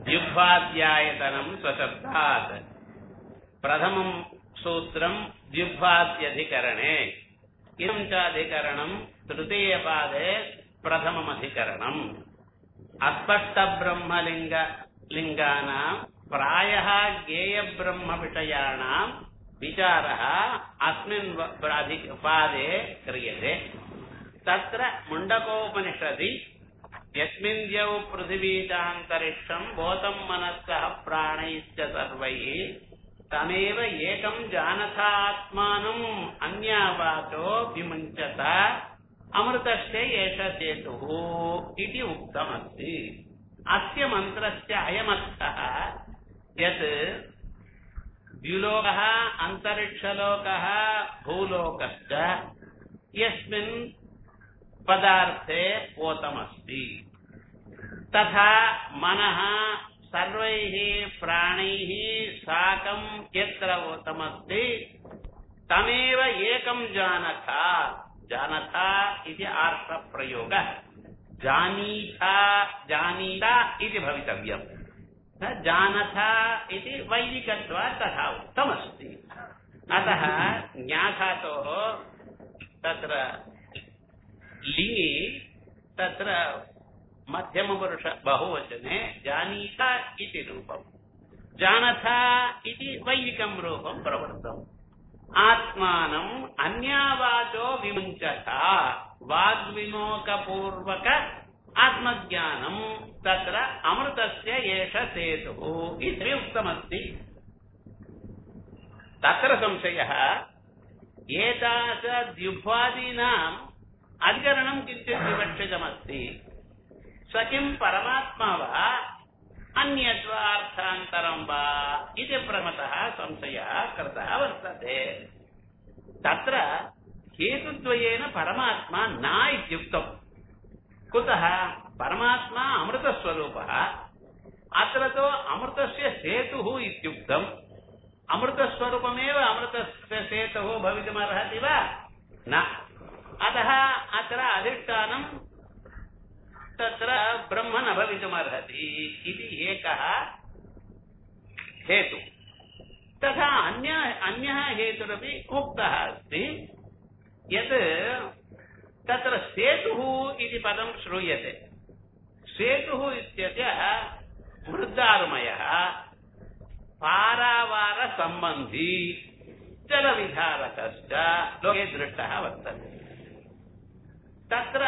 द्युह्वाद्यायतनम् स्वशब्दात् प्रथमम् सूत्रम् द्युह्वाद्यधिकरणे इदं च अधिकरणम् तृतीयपादे प्रथममधिकरणम् अस्पष्टब्रह्मलिङ्ग लिङ्गानाम् प्रायः ज्ञेयब्रह्मविषयाणाम् विचारः अस्मिन् व- प्राधि- पादे क्रियते तत्र मुण्डकोपनिषदि यस्मिन् द्यौ पृथिवी चान्तरिक्षम् भूतम् मनस्सः प्राणैश्च सर्वैः तमेव एकम् जानथात्मानम् अन्यावाचो विमुञ्चत अमृतस्य एष सेतुः इति उक्तमस्ति अस्य मन्त्रस्य अयमर्थः यत् द्युलोकः अन्तरिक्षलोकः भूलोकश्च यस्मिन् पदार्थे ओतमस्ति तथा मनः सर्वैः प्राणैः साकं यत्र ओतमस्ति तमेव एकं जानथ जानथ इति आर्थप्रयोगः जानीथा जानीता इति भवितव्यम् न जानथ इति वैदिकत्वात् तथा उक्तमस्ति अतः ज्ञाधातोः तत्र लिङि तत्र मध्यमपुरुष बहुवचने जानीता इति रूपम् जानथ इति वैदिकं रूपं प्रवृत्तम् आत्मानम् अन्यावाचो विमुञ्चत वाग्विमोकपूर्वक आत्मज्ञानम् तत्र अमृतस्य एष सेतुः इति उक्तमस्ति तत्र संशयः एतादृद्युह्वादीनाम् अधिकरणम् किञ्चित् विवक्षितमस्ति स किम् परमात्मा वा अन्यद्वा अर्थान्तरम् वा इति प्रमतः संशयः कृतः वर्तते तत्र हेतुद्वयेन परमात्मा न इत्युक्तम् कुतः परमात्मा अमृतस्वरूपः अत्र तु अमृतस्य सेतुः इत्युक्तम् अमृतस्वरूपमेव अमृतस्य सेतुः भवितुमर्हति वा न अतः अत्र अधिष्ठानम् तत्र ब्रह्म न भवितुमर्हति इति एकः हेतु तथा अन्य अन्यः हेतुरपि उक्तः अस्ति यत् तत्र सेतुः इति पदं श्रूयते सेतुः इत्यस्य मृद्दारुमयः पारावारसम्बन्धी जलविधारकश्च लोके दृष्टः वर्तते तत्र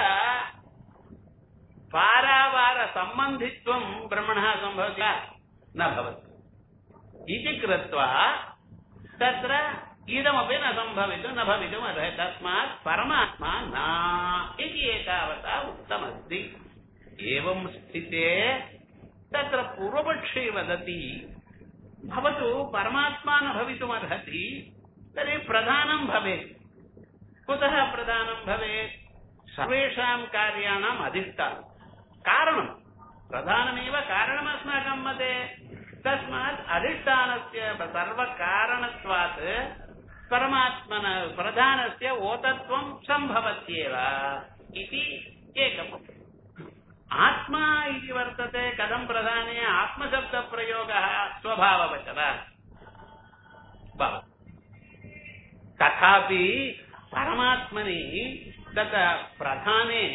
पारावारसम्बन्धित्वं ब्रह्मणः सम्भवति वा? न भवति इति कृत्वा तत्र इदमपि न सम्भवितुं न भवितुम् अर्हति तस्मात् परमात्मा न इति एतावता उक्तमस्ति एवं स्थिते तत्र पूर्वपक्षे वदति भवतु परमात्मा न भवितुमर्हति तर्हि प्रधानं भवेत् कुतः प्रधानं भवेत् सर्वेषां कार्याणाम् अधिष्ठानं कारणं प्रधानमेव कारणम् अस्माकं मते तस्मात् अधिष्ठानस्य सर्वकारणत्वात् परमात्मन प्रधानस्य ओतत्वं सम्भवत्येव इति एकम् आत्मा इति वर्तते कथं प्रधाने आत्मशब्दप्रयोगः स्वभाववचनात् भवति तथापि परमात्मनि तत् प्रधाने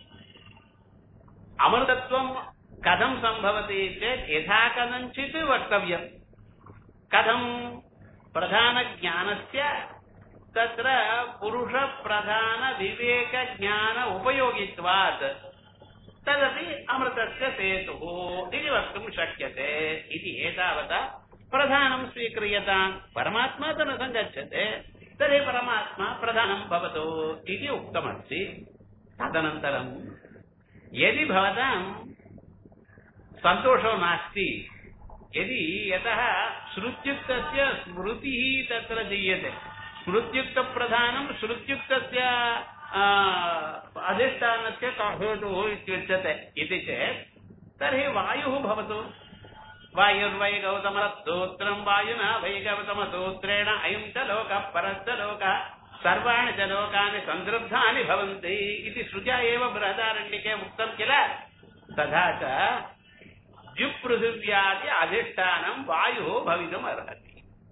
अमृतत्वं कथं सम्भवति चेत् यथा कथञ्चित् वक्तव्यम् कथं प्रधानज्ञानस्य तत्र पुरुषप्रधानविवेकज्ञान उपयोगित्वात् तदपि अमृतस्य सेतुः इति वक्तुं शक्यते इति एतावता प्रधानं स्वीक्रियताम् परमात्मा तु न सङ्गच्छते तर्हि परमात्मा प्रधानं भवतु इति उक्तमस्ति तदनन्तरं यदि भवतां सन्तोषो नास्ति यदि यतः श्रुत्युक्तस्य स्मृतिः तत्र दीयते स्मृत्युक्तप्रधानं श्रुत्युक्तस्य आ, अधिष्ठानस्य का हेतुः इत्युच्यते इति चेत् तर्हि वायुः भवतु वायुर्वै गौतमसूत्रम् वायुना वै गौतमसूत्रेण अयं च लोकः परश्च लोकः सर्वाणि च लोकानि सन्दृग्धानि भवन्ति इति श्रुत्या एव बृहदारण्यके उक्तं किल तथा च द्युपृथिव्यादि अधिष्ठानं वायुः भवितुम् अर्हति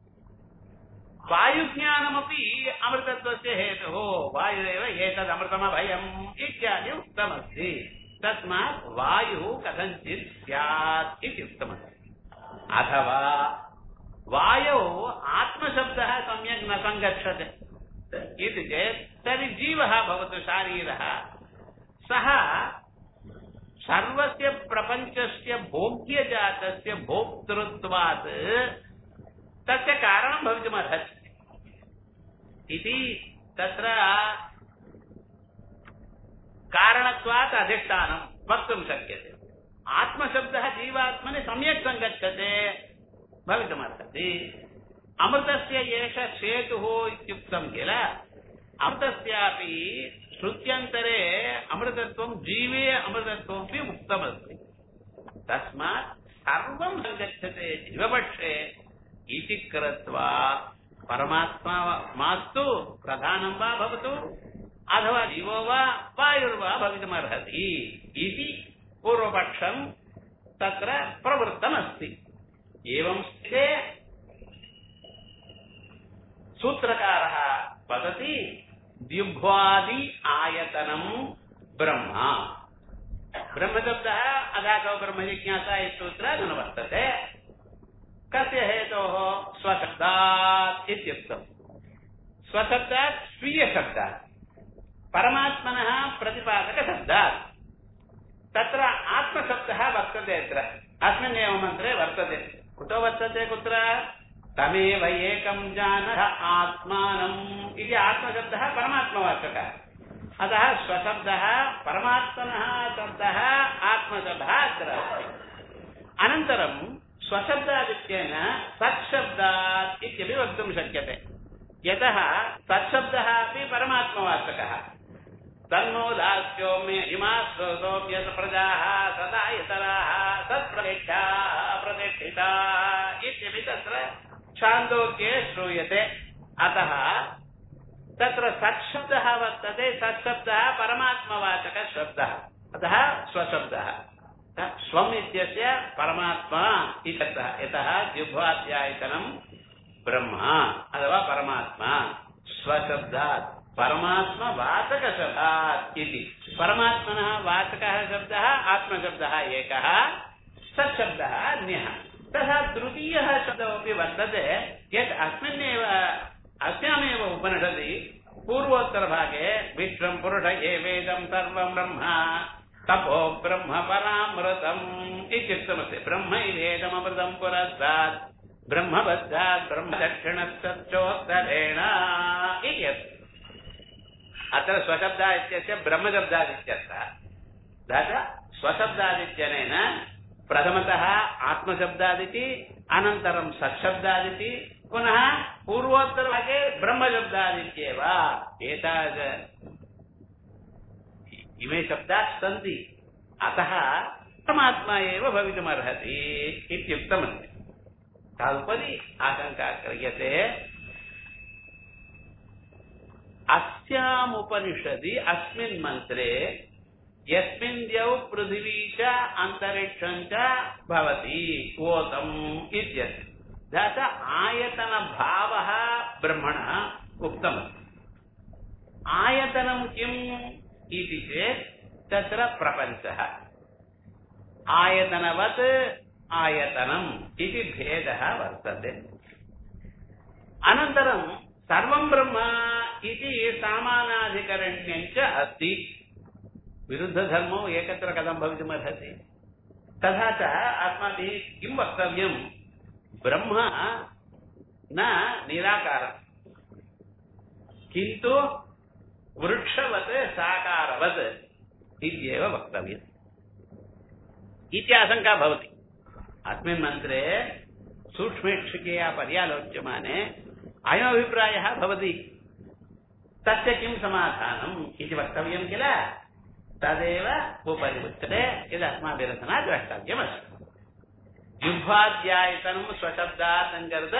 वायुज्ञानमपि अमृतत्वस्य हेतुः वायुरेव एतदमृतमभयम् इत्यादि उक्तमस्ति तस्मात् वायुः कथञ्चित् स्यात् इति उक्तमस्ति अथवा वायौ आत्मशब्दः सम्यक् न सङ्गच्छते इति चेत् तर्हि जीवः भवतु शारीरः सः सर्वस्य प्रपञ्चस्य भोग्यजातस्य भोक्तृत्वात् तस्य कारणं भवितुमर्हति इति तत्र कारणत्वात् अधिष्ठानं वक्तुं शक्यते आत्मशब्दः जीवात्मनि सम्यक् सङ्गच्छते भवितुमर्हति अमृतस्य एष सेतुः इत्युक्तं किल अमृतस्यापि श्रुत्यन्तरे अमृतत्वं जीवे अमृतत्वमपि उक्तमस्ति तस्मात् सर्वं सङ्गच्छते जीवपक्षे इति कृत्वा परमात्मा मास्तु प्रधानं वा भवतु अथवा जीवो वा वायुर्वा भवितुमर्हति इति पूर्वपक्षं तत्र प्रवृत्तमस्ति एवं स्थिते सूत्रकारः वदति द्युभ्वादि आयतनं ब्रह्म ब्रह्मशब्दः अधातो ब्रह्मजिज्ञासा इत्यत्र न वर्तते कस्य हेतोः स्वशब्दात् इत्युक्तम् स्वशब्दात् स्वीयशब्दात् परमात्मनः प्रतिपादकशब्दात् तत्र आत्मशब्दः वर्तते अत्र अस्मिन्नेव मन्त्रे वर्तते कुतो वर्तते कुत्र तमेव एकं जानः आत्मानम् इति आत्मशब्दः परमात्मवाचकः अतः स्वशब्दः परमात्मनः शब्दः आत्मशब्दः अत्र अस्ति अनन्तरं स्वशब्दादित्येन सत्शब्दात् इत्यपि वक्तुं शक्यते यतः सत्शब्दः अपि परमात्मवाचकः तन्नो दास्यो मे इमा सोऽप्यस प्रजाः सदा इतराः तत्प्रतिष्ठाः प्रतिष्ठिता इत्यपि तत्र छान्दोग्ये श्रूयते अतः तत्र सत्शब्दः वर्तते सत्शब्दः परमात्मवाचकः शब्दः अतः स्वशब्दः स्वम् इत्यस्य परमात्मा इत्यर्थः यतः जिह्वाध्यायतनं ब्रह्म अथवा परमात्मा स्वशब्दात् परमात्मवाचकशब्दात् इति परमात्मनः वाचकः शब्दः आत्मशब्दः एकः सत्शब्दः अन्यः तथा तृतीयः शब्दमपि वर्तते यत् अस्मिन्नेव अस्यामेव उपनिषदि पूर्वोत्तरभागे विश्वं पुरुष एवेदं सर्वं ब्रह्म तपो ब्रह्म परामृतम् इत्युक्तमस्ति ब्रह्मैवेदमृतं पुरस्तात् ब्रह्मबद्धात् ब्रह्मदक्षिणश्चोत्तरेण इति अस्ति अत्र स्वशब्दः इत्यस्य ब्रह्मशब्दादित्यर्थः तथा स्वशब्दादित्यनेन प्रथमतः आत्मशब्दादिति अनन्तरं सत्शब्दादिति पुनः पूर्वोत्तरभागे ब्रह्मशब्दादित्येव एताद इमे शब्दाः सन्ति अतः परमात्मा एव भवितुमर्हति इत्युक्तमस्ति तदुपरि आशङ्का क्रियते अस्यामुपनिषदि अस्मिन् मन्त्रे यस्मिन् द्यौ पृथिवी च अन्तरिक्षं च भवति ओतम् इत्यस्ति तत् आयतनभावः ब्रह्मणः उक्तमस्ति आयतनं किम् इति चेत् तत्र प्रपञ्चः आयतनवत् आयतनम् इति भेदः वर्तते अनन्तरं सर्वं ब्रह्म इति सामानाधिकरण्यं च अस्ति विरुद्धधर्मो एकत्र कथं भवितुमर्हति तथा च अस्माभिः किं वक्तव्यं ब्रह्म न निराकारम् किन्तु वृक्षवत् साकारवत् इत्येव वक्तव्यम् इत्याशङ्का भवति अस्मिन् मन्त्रे सूक्ष्मेक्षिकया पर्यालोच्यमाने अयमभिप्रायः भवति तस्य किं समाधानम् इति वक्तव्यं किल तदेव उपरि उच्यते यदस्माभिरचना द्रष्टव्यमस्ति யுப்பாத்தியாயத்தனம் ஸ்வசப்தாத்துங்கிறத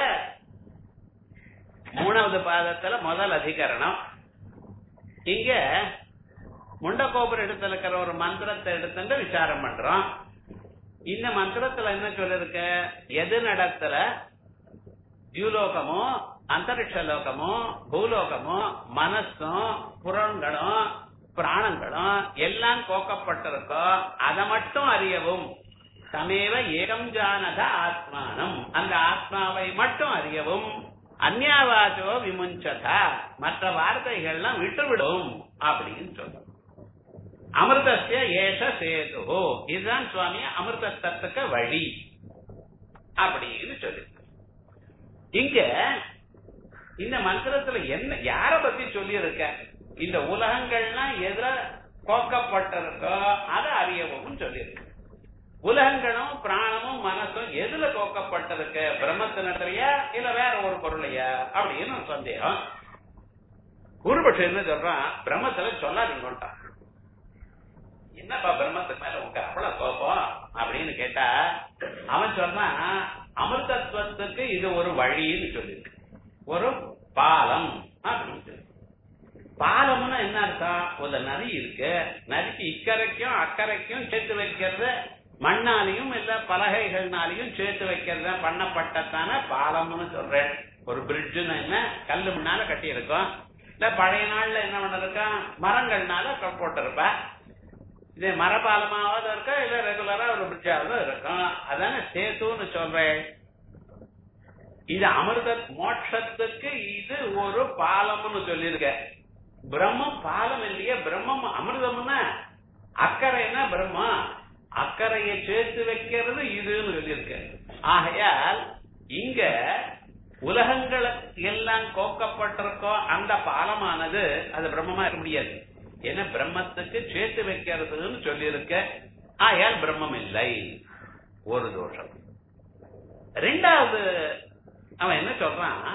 மூணாவது பாதத்துல முதல் அதிகரணம் இங்க முண்டக்கோபுர இடத்துல இருக்கிற ஒரு மந்திரத்தை எடுத்துட்டு விசாரம் பண்றோம் இந்த மந்திரத்துல என்ன சொல்லிருக்க எது நடத்துல தியூலோகமோ அந்தரிக்ஷ லோகமோ பூலோகமோ மனசும் புறங்களும் பிராணங்களும் எல்லாம் கோக்கப்பட்டிருக்கோ அதை மட்டும் அறியவும் சமேவ ஏகம் ஜானத ஆத்மானம் அந்த ஆத்மாவை மட்டும் அறியவும் அந்யாவாச்சோ விமுஞ்சதா மற்ற வார்த்தைகள்லாம் விட்டுவிடும் அப்படின்னு சொல்றோம் அமிர்தசிய ஏஷ சேது இதுதான் சுவாமி அமிர்தத்துக்கு வழி அப்படின்னு சொல்லி இங்க இந்த மந்திரத்துல என்ன யார பத்தி சொல்லி இருக்க இந்த உலகங்கள்லாம் எதுல கோக்கப்பட்டிருக்கோ அதை அறியவும் சொல்லியிருக்கு உலகங்களும் பிராணமும் மனசும் எதுல கோக்கப்பட்டிருக்கு பிரம்மத்தினத்திலையா இல்ல வேற ஒரு பொருளையா அப்படின்னு ஒரு சந்தேகம் குருபட்சம் என்ன சொல்றான் பிரம்மத்துல சொல்லாதீங்கட்டான் என்னப்பா பிரம்மத்துக்கு மேல உங்க அவ்வளவு கோபம் அப்படின்னு கேட்டா அவன் சொன்னான் அமிர்தத்துவத்துக்கு இது ஒரு வழின்னு சொல்லிருக்கு ஒரு பாலம் அப்படின்னு சொல்லி பாலம்னா என்ன அர்த்தம் ஒரு நதி இருக்கு நதிக்கு இக்கரைக்கும் அக்கறைக்கும் சேர்த்து வைக்கிறது மண்ணாலையும் இல்ல பலகைகள்னாலையும் சேர்த்து வைக்கிறது பண்ணப்பட்டதான பாலம்னு சொல்றேன் ஒரு பிரிட்ஜுன்னு என்ன கல்லு முன்னால கட்டி இருக்கோம் இல்ல பழைய நாள்ல என்ன பண்ணிருக்கோம் மரங்கள்னால போட்டிருப்ப இது மரபாலமாவது இருக்கா இல்ல ரெகுலரா ஒரு பிரிட்ஜாவது இருக்கும் அதானே சேத்துன்னு சொல்றேன் இது அமிர்த மோட்சத்துக்கு இது ஒரு பாலம்னு சொல்லியிருக்க பிரம்மம் பாலம் இல்லையே பிரம்மம் அமிர்தம்னா அக்கறைன்னா பிரம்மம் அக்கறையை சேர்த்து வைக்கிறது இதுன்னு சொல்லியிருக்க ஆகையால் இங்க உலகங்களை எல்லாம் கோக்கப்பட்டிருக்கோ அந்த பாலமானது அது பிரம்மமா இருக்க முடியாது ஏன்னா பிரம்மத்துக்கு சேர்த்து வைக்கிறதுன்னு சொல்லியிருக்க ஆயால் பிரம்மம் இல்லை ஒரு தோஷம் ரெண்டாவது அவன் என்ன சொல்றான்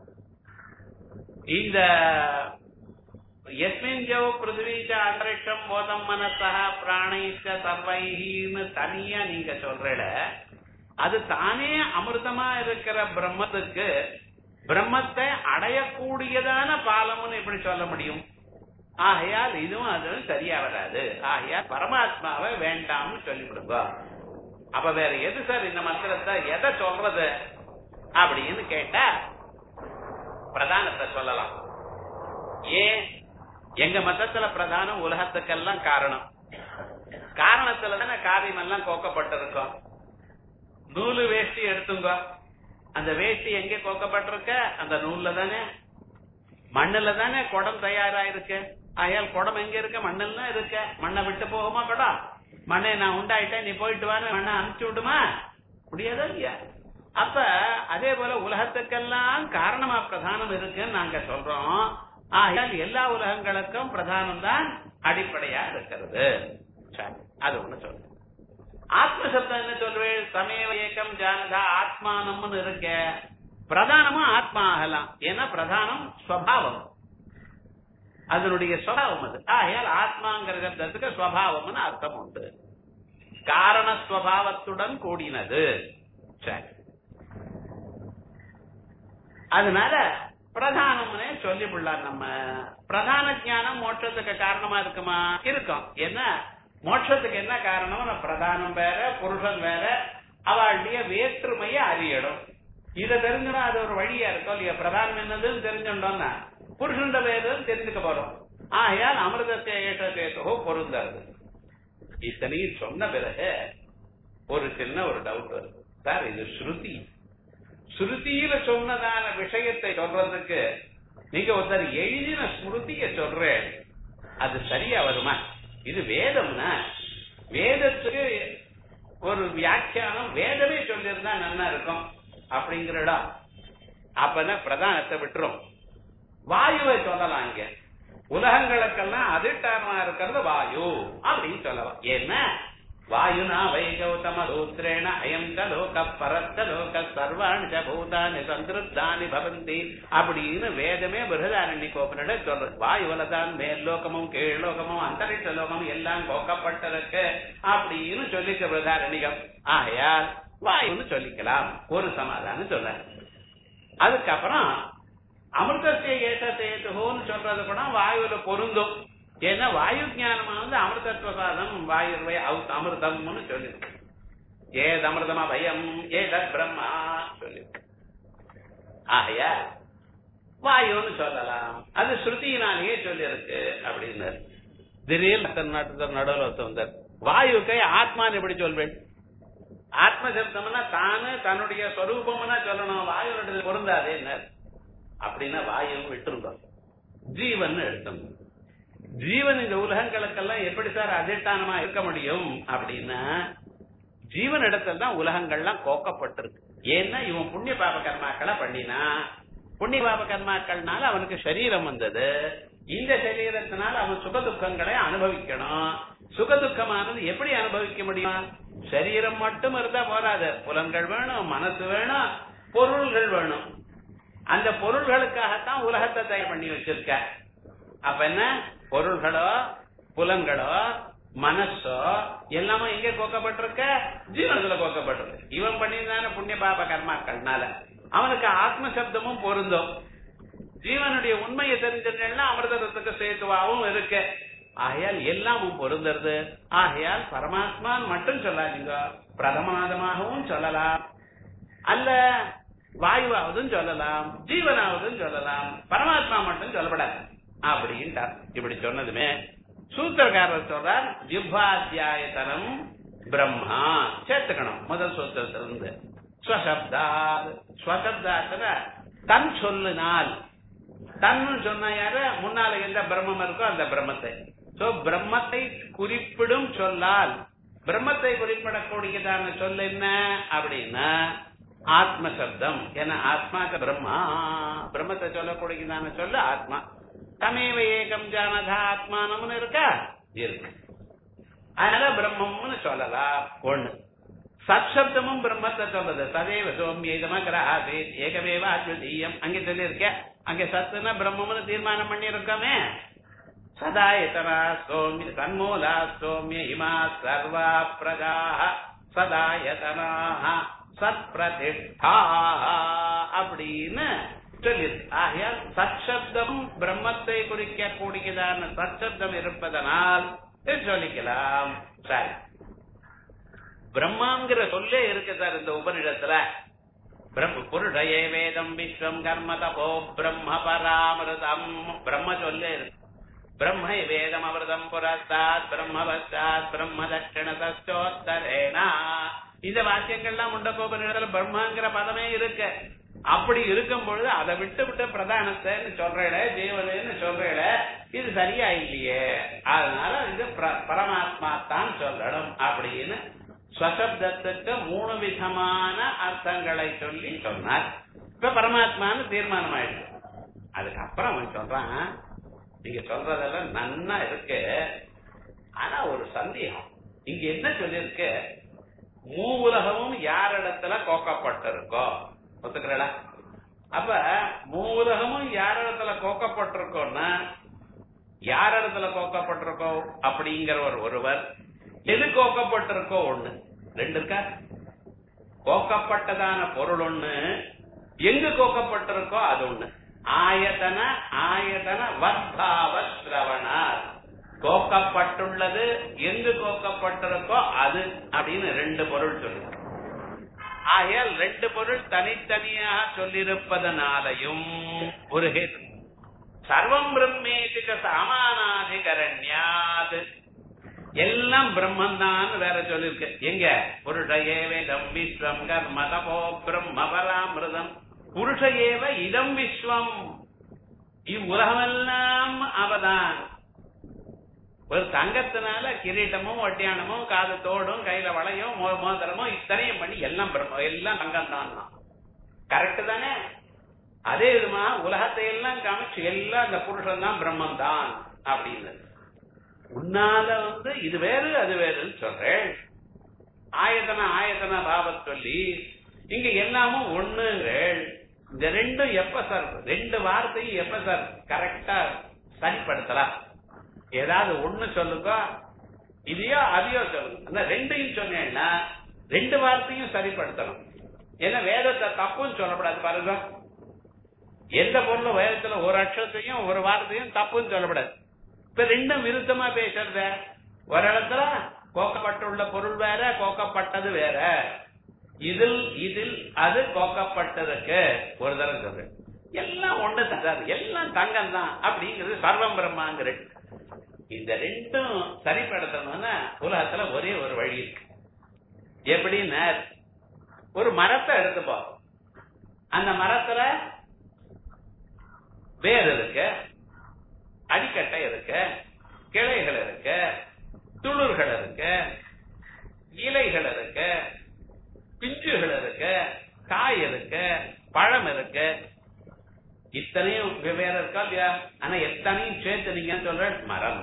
இந்த எஸ்மின் ஜோ பிருத்திவீச்ச அந்தரிக்ஷம் போதம் மனசா பிராணிச்ச சர்வைன்னு தனியா நீங்க சொல்றல அது தானே அமிர்தமா இருக்கிற பிரம்மத்துக்கு பிரம்மத்தை அடையக்கூடியதான பாலம்னு எப்படி சொல்ல முடியும் ஆகையால் இதுவும் அதுவும் சரியா வராது ஆகையால் பரமாத்மாவை வேண்டாம்னு சொல்லிவிடுங்க அப்ப வேற எது சார் இந்த மந்திரத்தை எதை சொல்றது அப்படின்னு கேட்டா பிரதானத்தை சொல்லலாம் ஏன் எங்க மதத்துல பிரதானம் உலகத்துக்கெல்லாம் காரணம் காரணத்துல தானே காரியம் எல்லாம் கோக்கப்பட்டிருக்கோம் நூலு வேஷ்டி எடுத்துங்க அந்த வேஷ்டி எங்க கோக்கப்பட்டிருக்க அந்த நூல்ல தானே மண்ணுல தானே குடம் தயாரா இருக்கு ஆயால் குடம் எங்க இருக்க மண்ணுல இருக்க மண்ணை விட்டு போகுமா குடம் மண்ணை நான் உண்டாயிட்டேன் நீ போயிட்டு வான்னு மண்ணை அனுப்பிச்சு விடுமா முடியாதா இல்லையா அப்ப அதே போல உலகத்துக்கெல்லாம் காரணமா பிரதானம் இருக்குன்னு நாங்க சொல்றோம் ஆகையால் எல்லா உலகங்களுக்கும் பிரதானம் தான் அடிப்படையா இருக்கிறது சரி அது ஒண்ணு சொல்றேன் ஆத்ம சப்தம் என்ன சொல்வேன் சமேவ ஏக்கம் ஜானதா ஆத்மானம்னு இருக்க பிரதானமும் ஆத்மா ஆகலாம் ஏன்னா பிரதானம் ஸ்வபாவம் அதனுடைய ஸ்வபாவம் அது ஆகையால் ஆத்மாங்கிற சப்தத்துக்கு ஸ்வபாவம்னு அர்த்தம் உண்டு காரண ஸ்வபாவத்துடன் கூடினது சரி அதனால பிரதானம்னே சொல்லிவிடலாம் நம்ம பிரதான ஞானம் மோட்சத்துக்கு காரணமா இருக்குமா இருக்கும் என்ன மோட்சத்துக்கு என்ன காரணம் பிரதானம் வேற புருஷன் வேற அவளுடைய வேற்றுமையை அறியணும் இதை தெரிஞ்சுனா அது ஒரு வழியா இருக்கும் இல்லையா பிரதானம் என்னதுன்னு தெரிஞ்சுட்டோம்னா புருஷன் வேறுன்னு தெரிஞ்சுக்க போறோம் ஆகையால் அமிர்தத்தை ஏற்றத்தோ பொருந்தாது இத்தனையும் சொன்ன பிறகு ஒரு சின்ன ஒரு டவுட் வருது சார் இது ஸ்ருதி ஸ்ருதியில சொன்னதான விஷயத்தை சொல்றதுக்கு நீங்க ஒருத்தர் எழுதின ஸ்மிருதிய சொல்றேன் அது சரியா வருமா இது வேதம்னா வேதத்துக்கு ஒரு வியாக்கியானம் வேதமே சொல்லியிருந்தா நல்லா இருக்கும் அப்படிங்கிறடா அப்பதான் பிரதானத்தை விட்டுரும் வாயுவை சொல்லலாம் இங்க உலகங்களுக்கெல்லாம் அதிஷ்டானமா இருக்கிறது வாயு அப்படின்னு சொல்லலாம் ஏன்னா வாயுனா வை கௌதம ரூத்ரேண அயம் ச லோக பரத்த லோக சர்வாணி ச பூதானி சந்திருத்தானி பவந்தி அப்படின்னு வேதமே பிருகதாரண்ய கோபனிட சொல்றது வாயுவில தான் மேல் லோகமும் கீழ் லோகமும் அந்தரிக்ஷ லோகமும் எல்லாம் கோக்கப்பட்டிருக்கு அப்படின்னு சொல்லிக்க பிருகதாரண்யம் ஆகையால் வாயுன்னு சொல்லிக்கலாம் ஒரு சமாதானம் சொல்ற அதுக்கப்புறம் அமிர்தத்தை ஏசத்தேதுன்னு சொல்றது கூட வாயுவில பொருந்தும் ஏன்னா வாயு ஜானமா வந்து அமிர்தத்துவ சாதம் வாயுவை அமிர்தம்னு சொல்லிருக்கு ஏதமிருதமா பயம் ஏதத் பிரம்மா சொல்லி ஆகையா வாயுன்னு சொல்லலாம் அது ஸ்ருதியினாலேயே சொல்லியிருக்கு அப்படின்னு திடீர்னு நடுவில் வந்தார் வாயுக்கை ஆத்மான்னு எப்படி சொல்வேன் ஆத்ம சப்தம்னா தானு தன்னுடைய ஸ்வரூபம்னா சொல்லணும் வாயுடைய பொருந்தாதே என்ன அப்படின்னா வாயுவும் விட்டுருந்தோம் ஜீவன் எடுத்தோம் ஜீவன் இந்த உலகங்களுக்கெல்லாம் எப்படி சார் அதிஷ்டானமா இருக்க முடியும் அப்படின்னா ஜீவன் இடத்துல தான் உலகங்கள்லாம் கோக்கப்பட்டிருக்கு ஏன்னா இவன் புண்ணிய பாப கர்மாக்களை பண்ணினா புண்ணிய பாப கர்மாக்கள்னால அவனுக்கு சரீரம் வந்தது இந்த சரீரத்தினால அவன் சுக துக்கங்களை அனுபவிக்கணும் சுக துக்கமானது எப்படி அனுபவிக்க முடியும் சரீரம் மட்டும் இருந்தா போராது புலன்கள் வேணும் மனசு வேணும் பொருள்கள் வேணும் அந்த பொருள்களுக்காகத்தான் உலகத்தை தயார் பண்ணி வச்சிருக்க அப்ப என்ன பொருள்களோ புலன்களோ மனசோ எல்லாமே எங்க கோக்கப்பட்டிருக்க ஜீவனத்துல கோக்கப்பட்டிருக்கு இவன் பண்ணியிருந்தான புண்ணிய பாப கர்மாக்கள்னால அவனுக்கு ஆத்ம சப்தமும் பொருந்தும் ஜீவனுடைய உண்மையை தெரிஞ்சிருந்தா அமிர்தத்துக்கு சேத்துவாவும் இருக்கு ஆகையால் எல்லாமும் பொருந்துறது ஆகையால் பரமாத்மான் மட்டும் சொல்லாதீங்க பிரதமாதமாகவும் சொல்லலாம் அல்ல வாயுவாவதும் சொல்லலாம் ஜீவனாவதும் சொல்லலாம் பரமாத்மா மட்டும் சொல்லப்படாது அப்படின்ட்டார் இப்படி சொன்னதுமே சூத்திரக்காரர் சொல்றார் ஜிஹ்வாத்தியாயத்தனம் பிரம்மா சேர்த்துக்கணும் முதல் சூத்திரத்திலிருந்து ஸ்வசப்தா ஸ்வசப்தாத்துல தன் சொல்லினால் தன்னு சொன்ன யாரு முன்னால எந்த பிரம்மம் இருக்கோ அந்த பிரம்மத்தை சோ பிரம்மத்தை குறிப்பிடும் சொல்லால் பிரம்மத்தை குறிப்பிடக்கூடியதான சொல் என்ன அப்படின்னா ஆத்ம சப்தம் ஏன்னா ஆத்மாக்க பிரம்மா பிரம்மத்தை சொல்லக்கூடியதான சொல்லு ஆத்மா தமேவ ஏகம் ஜானதா ஆத்மானம்னு இருக்கா இருக்கு அதனால பிரம்மம்னு சொல்லலாம் ஒண்ணு சத்சப்தமும் பிரம்மத்தை சொல்லுது சதேவ சோமியதமகிற ஆசேத் ஏகமேவ அத்விதீயம் அங்கே சொல்லியிருக்க அங்கே சத்துனா பிரம்மம்னு தீர்மானம் பண்ணி இருக்கோமே சதாயதனா சோமிய தன்மூலா சோமிய இமா சர்வா பிரஜா சதாயதனாக சத் பிரதிஷ்டா அப்படின்னு சொல்லியிருக்கு ஆகையால் சத்சப்தம் பிரம்மத்தை குறிக்க கூடியதான சத்சப்தம் இருப்பதனால் சொல்லிக்கலாம் சரி பிரம்மாங்கிற சொல்லே இருக்கு சார் இந்த உபனிடத்துல பிரம்ம புருஷயே வேதம் விஸ்வம் கர்ம தபோ பிரம்ம பராமிருதம் பிரம்ம சொல்லே இருக்கு பிரம்ம வேதம் அமிர்தம் புரஸ்தாத் பிரம்ம பஸ்தாத் பிரம்ம தட்சிண தச்சோத்தரேனா இந்த வாக்கியங்கள்லாம் முண்டகோபனிடத்துல பிரம்மாங்கிற பதமே இருக்கு அப்படி இருக்கும் பொழுது அதை விட்டு விட்டு பிரதானத்தைன்னு சொல்றேட ஜீவனு சொல்றேட இது சரியா இல்லையே அதனால இது பரமாத்மா தான் சொல்லணும் அப்படின்னு ஸ்வசப்தத்துக்கு மூணு விதமான அர்த்தங்களை சொல்லி சொன்னார் இப்ப பரமாத்மான்னு தீர்மானம் ஆயிடுச்சு அதுக்கப்புறம் அவன் சொல்றான் நீங்க சொல்றதெல்லாம் நன்னா இருக்கு ஆனா ஒரு சந்தேகம் இங்க என்ன சொல்லிருக்கு மூ உலகமும் யாரிடத்துல கோக்கப்பட்டிருக்கோ ஒத்துக்கிறடா அப்ப மூ உலகமும் யாரிடத்துல கோக்கப்பட்டிருக்கோம்னா யாரிடத்துல கோக்கப்பட்டிருக்கோ அப்படிங்கிற ஒரு ஒருவர் எது கோக்கப்பட்டிருக்கோ ஒண்ணு ரெண்டு இருக்கா கோக்கப்பட்டதான பொருள் ஒண்ணு எங்கு கோக்கப்பட்டிருக்கோ அது ஒண்ணு ஆயத்தன ஆயத்தன வத்பாவ சிரவணார் கோக்கப்பட்டுள்ளது எங்கு கோக்கப்பட்டிருக்கோ அது அப்படின்னு ரெண்டு பொருள் சொல்லுங்க ஆகையால் ரெண்டு பொருள் தனித்தனியாக சொல்லியிருப்பதனாலையும் ஒரு ஹேது சர்வம் பிரம்மேதிக சாமானாதிகரண்யாது எல்லாம் பிரம்மன் தான் வேற சொல்லிருக்கு எங்க புருஷ ஏவேதம் விஸ்வம் கர்ம தபோ பிரம்ம பராமிருதம் புருஷ ஏவ இதம் விஸ்வம் இவ்வுலகமெல்லாம் அவதான் ஒரு தங்கத்தினால கிரீட்டமும் ஒட்டியானமும் காது தோடும் கையில வளையும் மோதிரமும் இத்தனையும் பண்ணி எல்லாம் பிரம்ம எல்லாம் தங்கம் தான் கரெக்ட் தானே அதே விதமா உலகத்தை எல்லாம் காமிச்சு எல்லாம் அந்த புருஷன் தான் பிரம்மன் தான் அப்படின்னு உன்னால வந்து இது வேறு அது வேறுன்னு சொல்றேன் ஆயத்தன ஆயத்தன பாவத் சொல்லி இங்க எல்லாமும் ஒண்ணுங்கள் இந்த ரெண்டும் எப்ப சார் ரெண்டு வார்த்தையும் எப்ப சார் கரெக்டா சரிப்படுத்தலாம் ஏதாவது ஒண்ணு சொல்லுங்க இதையோ அதையோ சொல்லுங்க அந்த ரெண்டையும் சொன்னேன்னா ரெண்டு வார்த்தையும் சரிப்படுத்தணும் ஏன்னா வேதத்தை தப்புன்னு சொல்லப்படாது பாருங்க எந்த பொருளும் வேதத்துல ஒரு அக்ஷரத்தையும் ஒரு வார்த்தையும் தப்புன்னு சொல்லப்படாது இப்ப ரெண்டும் விருத்தமா பேசுறத ஒரு இடத்துல கோக்கப்பட்டுள்ள பொருள் வேற கோக்கப்பட்டது வேற இதில் இதில் அது கோக்கப்பட்டிருக்கு ஒரு தரம் சொல்றேன் எல்லாம் ஒண்ணு தான் எல்லாம் தங்கம் தான் அப்படிங்கிறது சர்வம் பிரம்மாங்கிற இந்த ரெண்டும் சரிப்படுத்தணும்னா உலகத்துல ஒரே ஒரு வழி இருக்கு எப்படின்னா ஒரு மரத்தை எடுத்துப்போம் அந்த மரத்துல வேர் இருக்கு அடிக்கட்டை இருக்கு கிளைகள் இருக்கு துளிர்கள் இருக்கு இலைகள் இருக்கு பிஞ்சுகள் இருக்கு காய் இருக்கு பழம் இருக்கு இத்தனையும் வெவ்வேறு இருக்கா இல்லையா ஆனா எத்தனையும் சேர்த்து நீங்க சொல்ற மரம்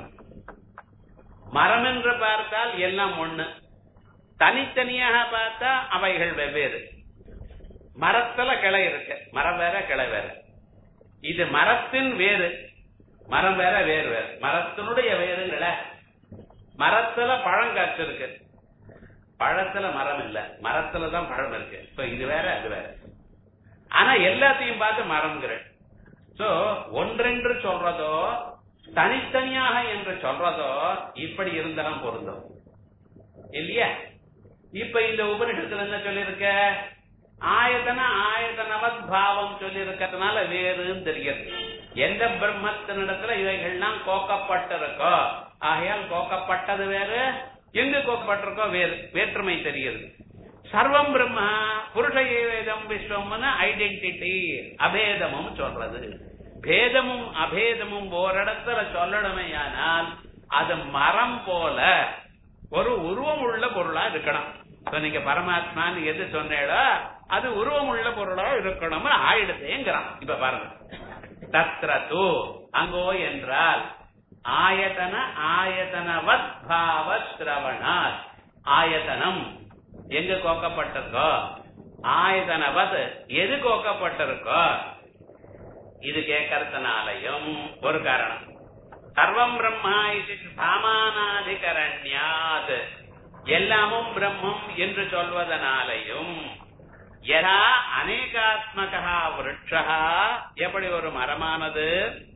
மரம் என்று பார்த்தால் எல்லாம் ஒண்ணு தனித்தனியாக பார்த்தா அவைகள் வெவ்வேறு மரத்துல கிளை இருக்கு மரம் வேற கிளை வேற இது மரத்தின் வேறு மரம் வேற வேறு வேறு மரத்தினுடைய வேறுங்கள மரத்துல பழம் காய்ச்சிருக்கு பழத்துல மரம் இல்ல மரத்துல தான் பழம் இருக்கு இப்ப இது வேற அது வேற ஆனா எல்லாத்தையும் பார்த்து மரம்ங்கிற சோ ஒன்றென்று சொல்றதோ தனித்தனியாக என்று சொல்றதோ இப்படி இருந்தாலும் பொருந்தும் இல்லையா இப்ப இந்த உபனிஷத்துல என்ன சொல்லிருக்க ஆயத்தன ஆயத்தனவத் பாவம் சொல்லி இருக்கிறதுனால வேறுன்னு தெரிகிறது எந்த பிரம்மத்தினிடத்துல இவைகள்லாம் கோக்கப்பட்டிருக்கோ ஆகையால் கோக்கப்பட்டது வேறு எங்கு கோக்கப்பட்டிருக்கோ வேறு வேற்றுமை தெரிகிறது சர்வம் பிரம்மா புருஷ ஏவேதம் விஸ்வம்னு ஐடென்டிட்டி அபேதமும் சொல்றது பேதமும் அபேதமும் ஓரிடத்துல சொல்லணுமேயானால் அது மரம் போல ஒரு உருவம் உள்ள பொருளா இருக்கணும் இப்ப நீங்க பரமாத்மான்னு எது சொன்னேடோ அது உருவம் உள்ள பொருளா இருக்கணும்னு ஆயிடுதேங்கிறான் இப்ப பாருங்க தத்ர தூ அங்கோ என்றால் ஆயத்தன ஆயத்தனவத் பாவ சிரவணாத் ஆயத்தனம் எங்க கோக்கப்பட்டிருக்கோ ஆயத்தனவத் எது கோக்கப்பட்டிருக்கோ இது கேட்கறதுனாலையும் ஒரு காரணம் சர்வம் பிரம்மா இது சாமானாதிகரண்யாத் எல்லாமும் பிரம்மம் என்று சொல்வதனாலையும் யதா அநேகாத்மகா விருட்சா எப்படி ஒரு மரமானது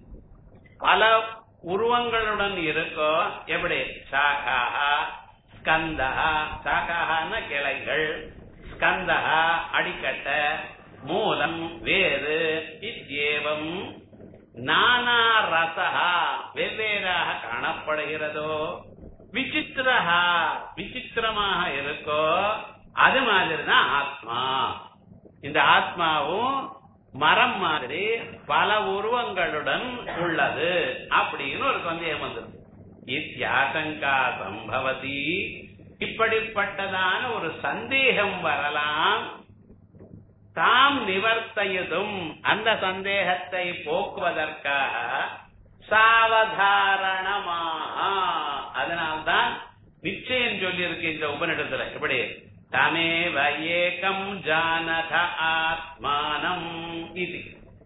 பல உருவங்களுடன் இருக்கோ எப்படி சாகா ஸ்கந்தா சாகான கிளைகள் ஸ்கந்தா அடிக்கட்ட மூலம் வேறு இத்தியேவம் நானா ரசா வெவ்வேறாக காணப்படுகிறதோ விசித்திரஹா விசித்திரமாக இருக்கோ அது மாதிரிதான் ஆத்மா இந்த ஆத்மாவும் மரம் மாதிரி பல உருவங்களுடன் உள்ளது அப்படின்னு ஒரு சந்தேகம் வந்தது இத்தியாசங்கா சம்பவதி இப்படிப்பட்டதான ஒரு சந்தேகம் வரலாம் தாம் நிவர்த்தையதும் அந்த சந்தேகத்தை போக்குவதற்காக சாவதாரணமா அதனால்தான் நிச்சயம் சொல்லியிருக்கு இந்த உபனிடத்துல எப்படி தமேவ ஏகம் ஜானத ஆத்மானம் இது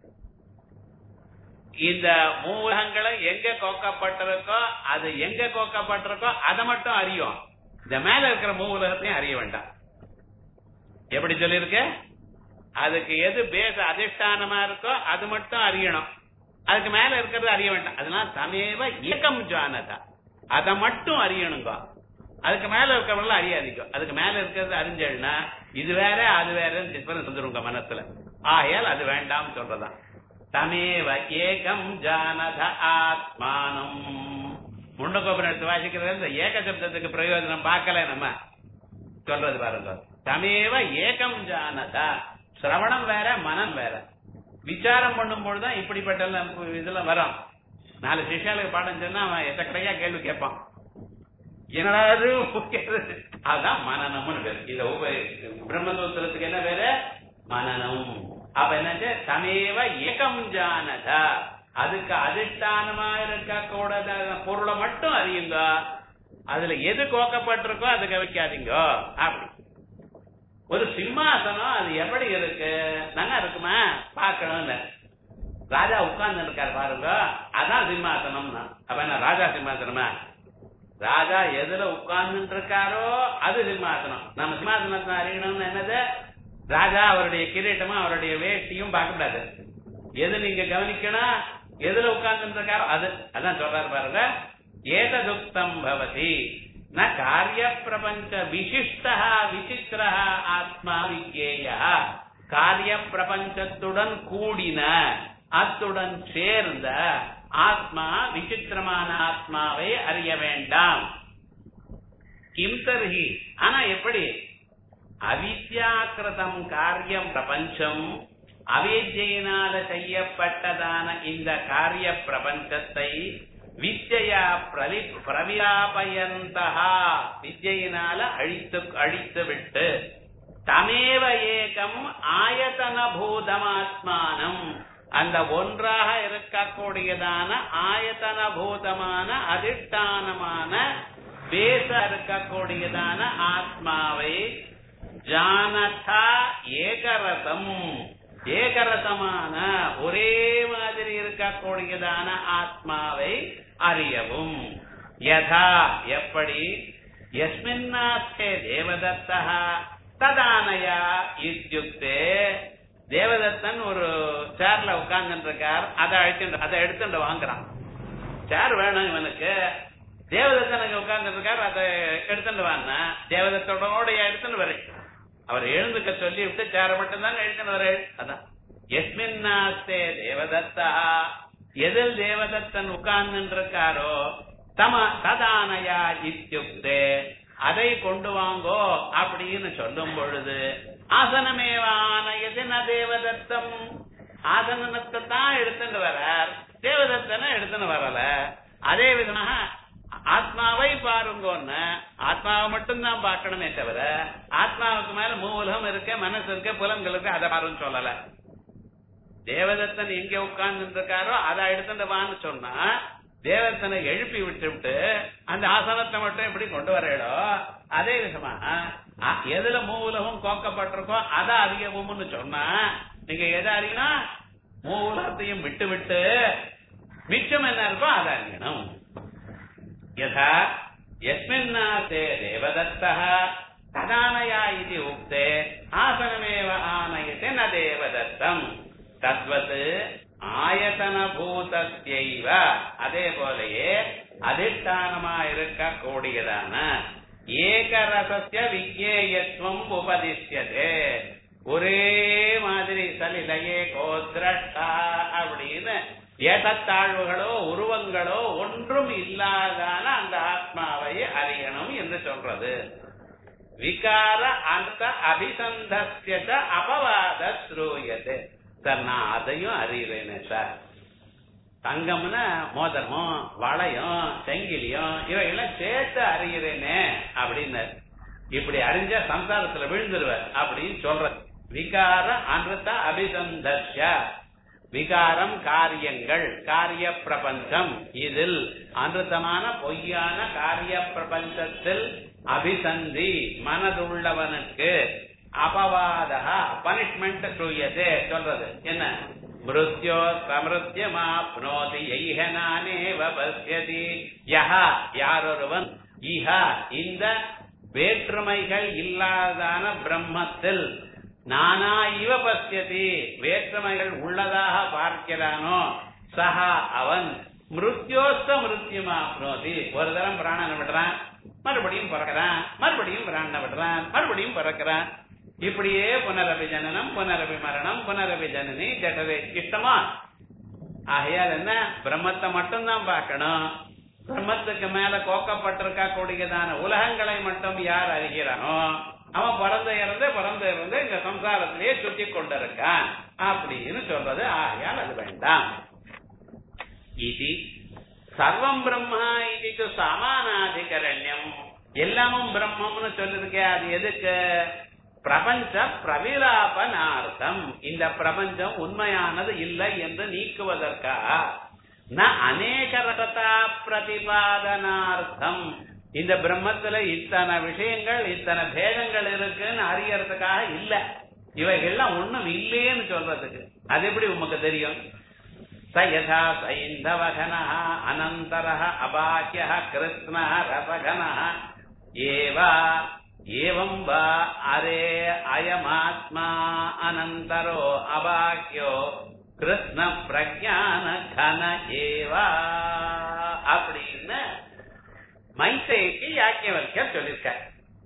இந்த மூலங்களை எங்க கோக்கப்பட்டிருக்கோ அது எங்க கோக்கப்பட்டிருக்கோ அதை மட்டும் அறியும் இந்த மேல இருக்கிற மூலகத்தையும் அறிய வேண்டாம் எப்படி சொல்லியிருக்க அதுக்கு எது பேச அதிஷ்டானமா இருக்கோ அது மட்டும் அறியணும் அதுக்கு மேல இருக்கிறது அறிய வேண்டாம் அதனால தமேவ ஏகம் ஜானதா அதை மட்டும் அறியணுங்க அதுக்கு மேல இருக்கிறவங்கள அறியாதீங்க அதுக்கு மேல இருக்கிறது அறிஞ்சல்னா இது வேற அது வேறன்னு டிஃபரன்ஸ் வந்துருங்க மனசுல ஆகையால் அது வேண்டாம் சொல்றதான் தமேவ ஏகம் ஜானத ஆத்மானம் முண்டகோபுரம் எடுத்து வாசிக்கிறது இந்த ஏக சப்தத்துக்கு பிரயோஜனம் பார்க்கல நம்ம சொல்றது பாருங்க தமேவ ஏகம் ஜானதா சிரவணம் வேற மனம் வேற விசாரம் பண்ணும் பொழுதுதான் இப்படிப்பட்ட இதெல்லாம் வரும் நாலு சிஷியாளுக்கு பாடம் சொன்னா அவன் எத்தக்கடையா கேள்வி கேட்பான் என்னடா அது அதான் மனநம்னு பேரு இந்த உப பிரம்மசூத்திரத்துக்கு என்ன பேரு மனநம் அப்ப என்னச்சு தமேவ ஏகம் ஜானதா அதுக்கு அதிஷ்டானமா இருக்க கூட பொருளை மட்டும் அறியுங்க அதுல எது கோக்கப்பட்டிருக்கோ அதுக்கு வைக்காதீங்க அப்படி ஒரு சிம்மாசனம் அது எப்படி இருக்கு நல்லா இருக்குமா பாக்கணும்னு ராஜா உட்கார்ந்து இருக்காரு பாருங்க அதான் சிம்மாசனம்னா அப்ப என்ன ராஜா சிம்மாசனமா ராஜா எதுல உட்கார்ந்து இருக்காரோ அது சிம்மாசனம் நம்ம சிம்மாசனத்தை அறியணும்னு என்னது ராஜா அவருடைய கிரீட்டமும் அவருடைய வேஷ்டியும் பார்க்கக்கூடாது எது நீங்க கவனிக்கணும் எதுல உட்கார்ந்து இருக்காரோ அது அதான் சொல்றாரு பாருங்க ஏததுக்தம் பவதி ந காரிய பிரபஞ்ச விசிஷ்ட விசித்திர ஆத்மா விஜேய காரிய பிரபஞ்சத்துடன் கூடின அத்துடன் சேர்ந்த ஆத்மா விசித்திரமான ஆத்மாவை அறிய வேண்டாம் கிம் தர்ஹி ஆனா எப்படி அவித்யாக்கிருதம் காரியம் பிரபஞ்சம் அவித்யினால செய்யப்பட்டதான இந்த காரிய பிரபஞ்சத்தை வித்யா பிரலி பிரவிலாபயந்தா வித்யினால அழித்து அழித்து விட்டு தமேவ ஏகம் ஆயத்தன பூதமாத்மானம் அந்த ஒன்றாக இருக்கக்கூடியதான ஆயத்தன பூதமான அதிஷ்டானமான பேச இருக்கக்கூடியதான ஆத்மாவை ஜானதா ஏகரசம் ஏகரசமான ஒரே மாதிரி இருக்கக்கூடியதான ஆத்மாவை அறியவும் யதா எப்படி எஸ்மின்னாஸ்தே தேவதத்தா ததானயா இத்யுக்தே தேவதத்தன் ஒரு சேர்ல உட்கார்ந்துட்டு இருக்கார் அதை அழிச்சுட்டு அதை எடுத்துட்டு வாங்குறான் சேர் வேணும் இவனுக்கு தேவதத்தனுக்கு உட்கார்ந்து இருக்கார் அதை எடுத்துட்டு வாங்க தேவதத்தோட எடுத்துட்டு வரேன் அவர் எழுந்துக்க சொல்லி விட்டு சேர மட்டும் தான் எடுத்துட்டு வரேன் அதான் எஸ்மின்னாஸ்தே தேவதத்தா எதில் தேவதத்தன் உட்கார்ந்து இருக்காரோ தம ததானயா இத்தியுக்தே அதை கொண்டு வாங்கோ அப்படின்னு சொல்லும் பொழுது ஆசனமேவானயது ந தேவதத்தம் ஆசனத்தை தான் எடுத்துட்டு வரார் தேவதத்தனை எடுத்துன்னு வரல அதே விதமாக ஆத்மாவை பாருங்கன்னு ஆத்மாவை மட்டும்தான் பார்க்கணுமே தவிர ஆத்மாவுக்கு மேல மூலம் இருக்க மனசு இருக்க புலன்கள் இருக்கு அதை பாருன்னு சொல்லல தேவதத்தன் எங்க உட்கார்ந்து இருக்காரோ அதை எடுத்துட்டு வான்னு சொன்னா தேவதத்தனை எழுப்பி விட்டு விட்டு அந்த ஆசனத்தை மட்டும் எப்படி கொண்டு வரீடோ அதே விதமா அ- எதுல மூலமும் கோக்கப்பட்டிருக்கோ அதை அறியவும்னு சொன்னா நீங்க எதை அறியணும் மூலத்தையும் விட்டு விட்டு மிச்சம் என்ன இருக்கோ அதை அறியணும் यथा यस्मिन्नासे देवदत्तः तदानया इति उक्ते आसनमेव आनयते न देवदत्तम् तद्वत् ஆயத்தனபூதத்தைவ அதே போலயே அதிஷ்டானமா இருக்கக்கூடியதான ஏகரசஸ்ய விஜேயத்துவம் உபதிஷ்யதே ஒரே மாதிரி சலிலையே கோத்ரஷ்டா அப்படின்னு ஏகத்தாழ்வுகளோ உருவங்களோ ஒன்றும் இல்லாதான அந்த ஆத்மாவை அறியணும் என்று சொல்றது விகார அந்த அபிசந்தஸ்ய அபவாத ஸ்ரூயது சார் நான் அதையும் அறிகிறேனே சார் தங்கம்னா மோதிரமும் வளையும் செங்கிலியும் இவையெல்லாம் சேர்த்து அறிகிறேனே அப்படின்னு இப்படி அறிஞ்ச சம்சாரத்துல விழுந்துருவார் அப்படின்னு சொல்ற விகார அனுத்த அபிசந்தர்ஷ விகாரம் காரியங்கள் காரிய பிரபஞ்சம் இதில் அனுத்தமான பொய்யான காரிய பிரபஞ்சத்தில் அபிசந்தி மனதுள்ளவனுக்கு அபவாத பனிஷ்மெண்ட் சூயதே சொல்றது என்ன மிருத்யோ சமிருத்தியமாப்னோதி எய்ஹ நானேவ பஸ்யதி யஹா யாரொருவன் இஹ இந்த வேற்றுமைகள் இல்லாதான பிரம்மத்தில் நானா இவ பசியதி வேற்றுமைகள் உள்ளதாக பார்க்கிறானோ சஹா அவன் மிருத்யோஸ்த மிருத்யுமாப்னோதி ஒரு தரம் பிராணனை விடுறான் மறுபடியும் பிறக்கிறான் மறுபடியும் பிராணனை விடுறான் மறுபடியும் பிறக்கிறான் இப்படியே புனரபி ஜனனம் புனரபி மரணம் புனரபி ஜனனி ஜடரே இஷ்டமா ஆகையால் என்ன பிரம்மத்தை மட்டும்தான் பார்க்கணும் பிரம்மத்துக்கு மேல கோக்கப்பட்டிருக்க கூடியதான உலகங்களை மட்டும் யார் அறிகிறானோ அவன் பிறந்த இறந்து பிறந்த இறந்து இந்த சம்சாரத்திலேயே சுத்தி கொண்டிருக்கான் அப்படின்னு சொல்றது ஆகையால் அது வேண்டாம் இது சர்வம் பிரம்மா இது சமானாதிகரண்யம் எல்லாமும் பிரம்மம்னு சொல்லிருக்கே அது எதுக்கு பிரபஞ்ச பிரவிலாபனார்த்தம் இந்த பிரபஞ்சம் உண்மையானது இல்லை என்று நீக்குவதற்கா ந அநேக ரகதா பிரதிபாதனார்த்தம் இந்த பிரம்மத்துல இத்தனை விஷயங்கள் இத்தனை பேதங்கள் இருக்குன்னு அறியறதுக்காக இல்ல இவைகள்லாம் ஒண்ணும் இல்லேன்னு சொல்றதுக்கு அது எப்படி உமக்கு தெரியும் ச யதா சைந்தவகன அனந்தர அபாக்கிய கிருஷ்ண ரசகன ஏவா ஏவம் வா அரே அயமாத்மா அனந்தரோ அபாக்கியோ கிருஷ்ண பிரஜான கன ஏவா அப்படின்னு மைசேக்கு யாக்கியவல்யர் சொல்லியிருக்கார்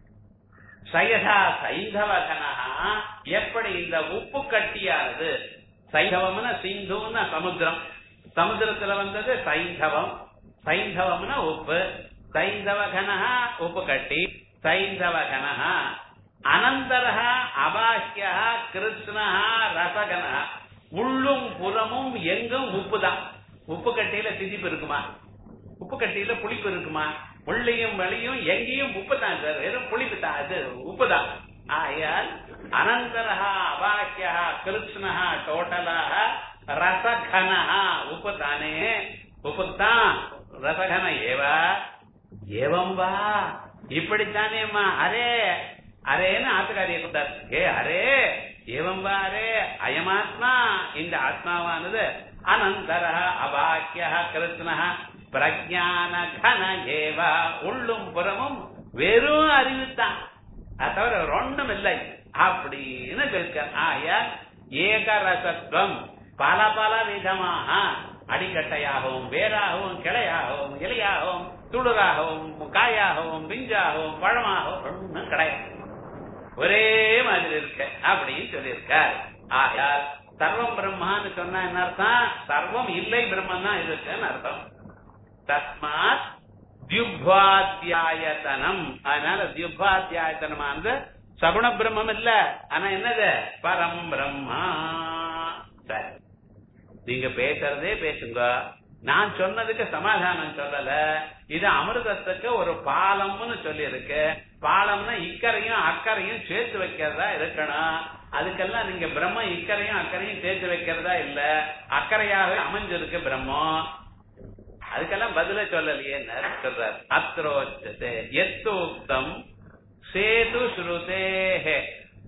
சயதா சைந்தவகனா எப்படி இந்த உப்பு கட்டியானது சைந்தவம்னா சிந்துன்னா சமுத்திரம் சமுத்திரத்துல வந்தது சைந்தவம் சைந்தவம்னா உப்பு சைந்தவகனா உப்பு கட்டி சைந்தவகனா அனந்தரஹ அபாஹ்யா கிருஷ்ணா ரசகனா உள்ளும் புறமும் எங்கும் உப்பு தான் உப்பு கட்டியில திதிப்பு இருக்குமா உப்பு கட்டியில புளிப்பு இருக்குமா உள்ளையும் வெளியும் எங்கேயும் உப்பு தான் சார் வெறும் புளிப்பு தான் அது உப்பு தான் ஆயால் அனந்தரஹா அபாக்கியா கிருஷ்ணா டோட்டலாக ரசகனா உப்பு தானே உப்பு தான் ரசகன ஏவா ஏவம் வா இப்படித்தானேம்மா அரே அரேன்னு ஆத்துக்காரியை கொடுத்தார் ஏ அரே ஏவம் வா அரே அயமாத்மா இந்த ஆத்மாவானது அனந்தர அபாக்கிய கிருஷ்ண பிரஜான கன ஏவா உள்ளும் புறமும் வெறும் அறிவுத்தான் அது தவிர ஒன்றும் இல்லை அப்படின்னு சொல்லிருக்க ஆயா ஏகரசத்துவம் பல பல விதமாக அடிக்கட்டையாகவும் வேராகவும் கிளையாகவும் இலையாகவும் துளுராகவும் காயாகவும் பிஞ்சாகவும் பழமாகவும் ஒன்றும் கிடையாது ஒரே மாதிரி இருக்க அப்படின்னு சொல்லியிருக்கார் ஆயால் சர்வம் பிரம்மான்னு சொன்னா என்ன அர்த்தம் சர்வம் இல்லை பிரம்மன் தான் இருக்குன்னு அர்த்தம் தஸ்மாத் தியுபாத்தியாயத்தனம் அதனால தியுபாத்தியாயத்தனமானது சகுண பிரம்மம் இல்ல ஆனா என்னது பரம் பிரம்மா சரி நீங்க பேசுறதே பேசுங்க நான் சொன்னதுக்கு சமாதானம் சொல்லல இது அமிர்தத்துக்கு ஒரு பாலம்னு சொல்லி இருக்கு பாலம்னா இக்கரையும் அக்கறையும் சேர்த்து வைக்கிறதா இருக்கணும் அதுக்கெல்லாம் நீங்க பிரம்ம இக்கரையும் அக்கறையும் சேர்த்து வைக்கிறதா இல்ல அக்கறையாக அமைஞ்சிருக்கு பிரம்மம் அதுக்கெல்லாம் பதில சொல்லலையே சொல்றார் அத்ரோச்சதே எத்தோக்தம் சேது ஸ்ருதேஹே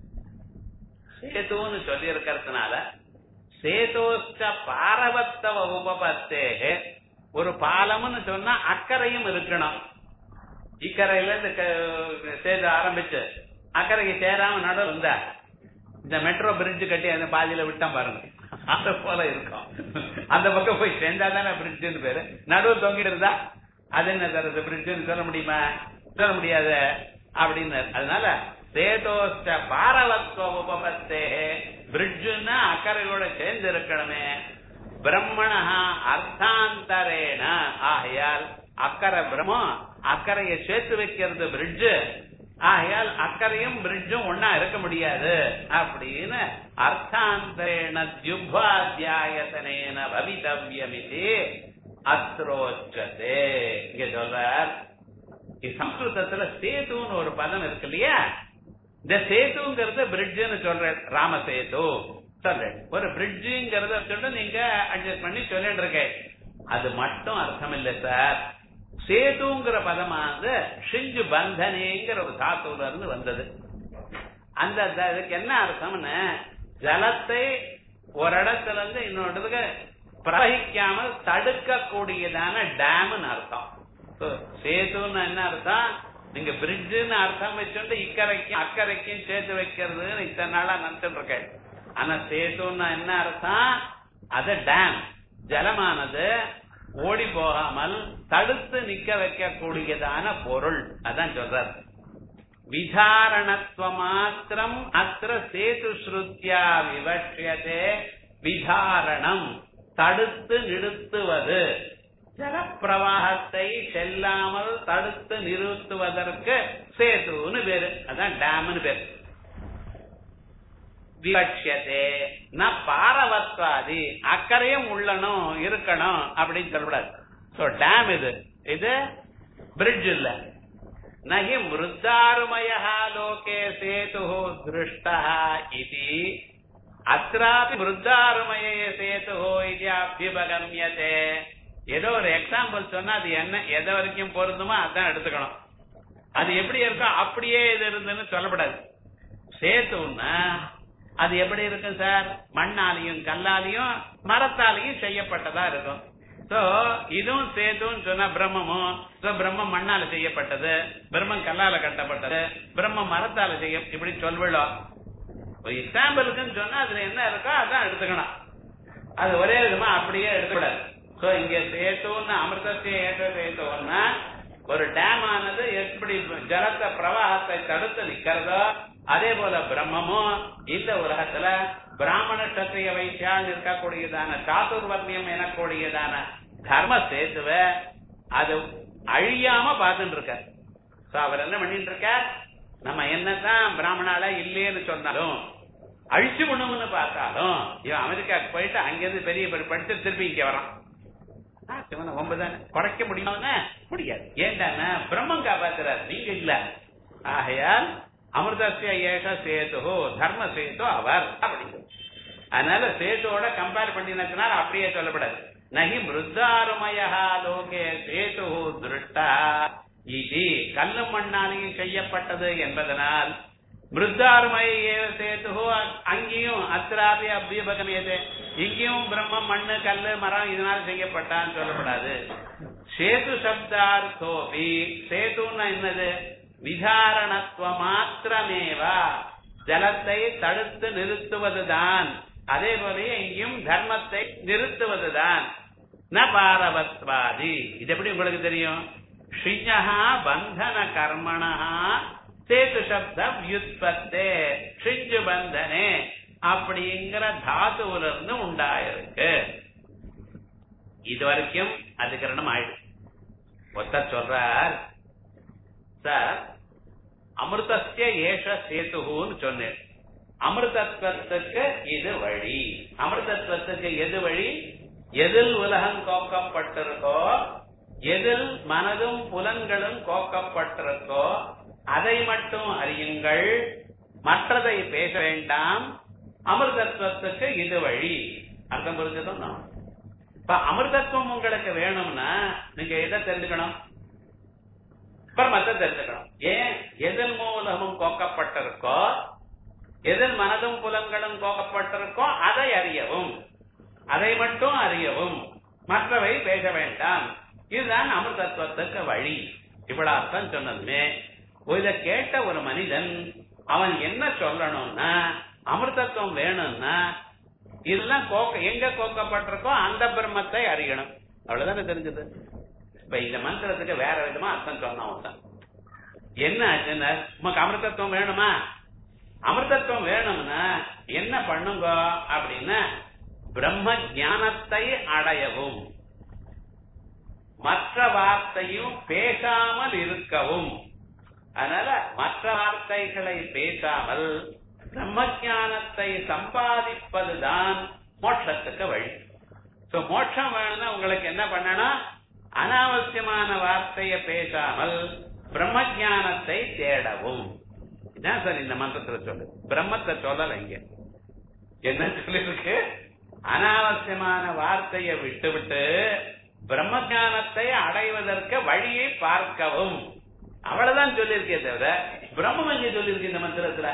சேதுன்னு சொல்லி இருக்கிறதுனால சேதோச்ச பாரவத்தவ உபபத்தேஹே ஒரு பாலம்னு சொன்னா அக்கறையும் இருக்கணும் இக்கரையில இருந்து சேது ஆரம்பிச்சு அக்கறைக்கு சேராம நடு இருந்தா இந்த மெட்ரோ பிரிட்ஜ் கட்டி அந்த பாதியில விட்டான் பாருங்க அத போல இருக்கும் அந்த பக்கம் போய் சேர்ந்தா தானே பிரிட்ஜ்னு பேரு நடுவு தொங்கிட்டு இருந்தா அது என்ன தரது பிரிட்ஜ்னு சொல்ல முடியுமா சொல்ல முடியாது அப்படின்னு அதனால சேதோஸ்ட பாரவத்துவ உபபத்தே பிரிட்ஜுன்னா அக்கறையோட சேர்ந்து இருக்கணுமே பிரம்மணா அர்த்தாந்தரேன ஆகையால் அக்கறை பிரம்மம் அக்கறையை சேர்த்து வைக்கிறது பிரிட்ஜு ஆகையால் அக்கறையும் பிரிட்ஜும் ஒன்னா இருக்க முடியாது அப்படின்னு அர்த்தாந்தரேன தியுபாத்தியாயத்தனேன பவிதவியமிதி அத்ரோச்சதே இங்க சொல்றார் சம்ஸ்கிருதத்துல சேதுன்னு ஒரு பதம் இருக்கு இல்லையா இந்த சேதுங்கிறத பிரிட்ஜ்னு சொல்றேன் ராம சேது சொல்றேன் ஒரு பிரிட்ஜுங்கிறத சொல்லிட்டு நீங்க அட்ஜஸ்ட் பண்ணி சொல்லிட்டு இருக்கேன் அது மட்டும் அர்த்தம் இல்ல சார் சேதுங்கிற பதமானது ஷிஞ்சு பந்தனேங்கிற ஒரு தாத்துல இருந்து வந்தது அந்த அதுக்கு என்ன அர்த்தம்னு ஜலத்தை ஒரு இடத்துல இருந்து இன்னொரு இடத்துக்கு பிரவகிக்காமல் தடுக்கக்கூடியதான டேம்னு அர்த்தம் சேதுன்னு என்ன அர்த்தம் நீங்க பிரிட்ஜுன்னு அர்த்தம் வச்சுட்டு இக்கரைக்கும் அக்கறைக்கும் சேர்த்து வைக்கிறதுன்னு இத்தனை நாளா நினைச்சிட்டு இருக்கேன் ஆனா சேதுன்னா என்ன அர்த்தம் அது டேம் ஜலமானது ஓடி போகாமல் தடுத்து நிக்க வைக்கக்கூடியதான பொருள் அதான் சொல்றாரு விதாரணத்துவ மாத்திரம் அத்திர சேது ஸ்ருத்தியா விவட்சியதே விதாரணம் தடுத்து நிறுத்துவது ஜலப்பிரவாகத்தை செல்லாமல் தடுத்து நிறுத்துவதற்கு சேதுன்னு பேரு அதான் டேம்னு பேரு விவட்சியதே ந பாரவத்வாதி அக்கறையும் உள்ளனும் இருக்கணும் அப்படின்னு சொல்லக்கூடாது சோ டேம் இது இது பிரிட்ஜ் இல்ல நகி மிருத்தாருமய லோகே சேது திருஷ்ட இது அत्रापि மிருத்தாருமய சேது இது அபியபகமியதே ஏதோ ஒரு எக்ஸாம்பிள் சொன்னா அது என்ன எதை வரைக்கும் பொருந்துமோ அதான் எடுத்துக்கணும் அது எப்படி இருக்கோ அப்படியே இது இருந்துன்னு சொல்லப்படாது சேத்துன்னா அது எப்படி இருக்கும் சார் மண்ணாலையும் கல்லாலையும் மரத்தாலையும் செய்யப்பட்டதா இருக்கும் சோ இதுவும் சேதுன்னு சொன்னா பிரம்மமும் சோ பிரம்மம் மண்ணால செய்யப்பட்டது பிரம்மம் கல்லால கட்டப்பட்டது பிரம்மம் மரத்தால செய்ய இப்படி சொல்விடும் ஒரு எக்ஸாம்பிளுக்குன்னு சொன்னா அதுல என்ன இருக்கோ அதான் எடுத்துக்கணும் அது ஒரே விதமா அப்படியே எடுத்துக்கூடாது சோ இங்க சேத்துன்னு அமிர்தத்தை ஏற்ற சேத்துன்னா ஒரு டேம் ஆனது எப்படி ஜலத்தை பிரவாகத்தை தடுத்து நிக்கிறதோ அதே போல பிரம்மமும் இந்த உலகத்துல பிராமண சத்திரிய வைத்தியால் இருக்கக்கூடியதான சாதுர்வர்ணியம் எனக்கூடியதான தர்ம சேத்துவ அது அழியாம பார்த்துட்டு இருக்கார் சோ அவர் என்ன பண்ணிட்டு இருக்கார் நம்ம என்னதான் பிராமணால இல்லேன்னு சொன்னாலும் அழிச்சு பண்ணும்னு பார்த்தாலும் இவன் அமெரிக்காவுக்கு போயிட்டு அங்கிருந்து பெரிய பெரிய படிச்சு திருப்பி இங்க வரான் சிவன ஒன்பதானே குறைக்க முடியுமா முடியாது ஏன்டானா பிரம்மம் காப்பாத்துறாரு நீங்க இல்ல ஆகையால் அமிர்தசிய ஏஷ சேது தர்ம சேது அவர் அப்படி அதனால சேதுவோட கம்பேர் பண்ணினதுனால அப்படியே சொல்லப்படாது நகி மிருத்தாருமயா லோகே சேது திருஷ்டா இது கல்லு மண்ணாலையும் செய்யப்பட்டது என்பதனால் மிருத்தாருமய சேது அங்கேயும் அத்திராபி அபியபகமியது இங்கேயும் பிரம்மம் மண்ணு கல்லு மரம் இதனால் செய்யப்பட்டான்னு சொல்லப்படாது சேது சப்தார்த்தோபி சேதுன்னா என்னது விதாரணத்துவ மாத்திரமேவா ஜலத்தை தடுத்து நிறுத்துவதுதான் அதே போல இங்கேயும் தர்மத்தை நிறுத்துவதுதான் ந பாரவத்வாதி இது எப்படி உங்களுக்கு தெரியும் ஷிஜா பந்தன கர்மணா சேது சப்த வியுத்பத்தே ஷிஞ்சு பந்தனே அப்படிங்கிற தாத்துவில இருந்து உண்டாயிருக்கு இது வரைக்கும் அதிகரணம் ஆயிடுச்சு ஒருத்தர் சொல்றார் சார் அமிர்தஸ்ய ஏஷ சேத்துன்னு சொன்னேன் அமிர்தத்துவத்துக்கு இது வழி அமிர்தத்துவத்துக்கு எது வழி எதில் உலகம் கோக்கப்பட்டிருக்கோ எதில் மனதும் புலன்களும் கோக்கப்பட்டிருக்கோ அதை மட்டும் அறியுங்கள் மற்றதை பேச வேண்டாம் அமிர்தத்துவத்துக்கு இது வழி அர்த்தம் புரிஞ்சதும் இப்ப அமிர்தத்துவம் உங்களுக்கு வேணும்னா நீங்க எதை தெரிஞ்சுக்கணும் பிரம்மத்தை தெரிஞ்சுக்கணும் ஏன் எதில் மூலமும் கோக்கப்பட்டிருக்கோ எதில் மனதும் புலன்களும் கோக்கப்பட்டிருக்கோ அதை அறியவும் அதை மட்டும் அறியவும் மற்றவை பேச வேண்டாம் இதுதான் அமிர்தத்துவத்துக்கு வழி இவ்வளவு அர்த்தம் சொன்னதுமே இதை கேட்ட ஒரு மனிதன் அவன் என்ன சொல்லணும்னா அமிர்தத்துவம் வேணும்னா இதெல்லாம் கோக்க எங்க கோக்கப்பட்டிருக்கோ அந்த பிரம்மத்தை அறியணும் அவ்வளவுதானே தெரிஞ்சது இப்ப இந்த மந்திரத்துக்கு வேற விதமா அர்த்தம் சொன்னான் ஒருத்தன் என்ன ஆச்சுன்னா உமக்கு அமிர்தத்துவம் வேணுமா அமிர்தத்துவம் வேணும்னா என்ன பண்ணுங்க அப்படின்னா பிரம்ம ஞானத்தை அடையவும் மற்ற வார்த்தையும் பேசாமல் இருக்கவும் அதனால மற்ற வார்த்தைகளை பேசாமல் பிரம்ம ஞானத்தை சம்பாதிப்பதுதான் மோட்சத்துக்கு வழி சோ மோட்சம் வேணும்னா உங்களுக்கு என்ன பண்ணணும் அனாவசியமான வார்த்தையை பேசாமல் பிரம்ம ஞானத்தை தேடவும் இதான் சார் இந்த மந்திரத்துல சொல்லு பிரம்மத்தை சொல்லல இங்க என்ன சொல்லிருக்கு அனாவசியமான வார்த்தையை விட்டு விட்டு பிரம்ம ஞானத்தை அடைவதற்கு வழியை பார்க்கவும் அவ்வளவுதான் சொல்லியிருக்கே தவிர பிரம்மம் எங்க சொல்லியிருக்கு இந்த மந்திரத்துல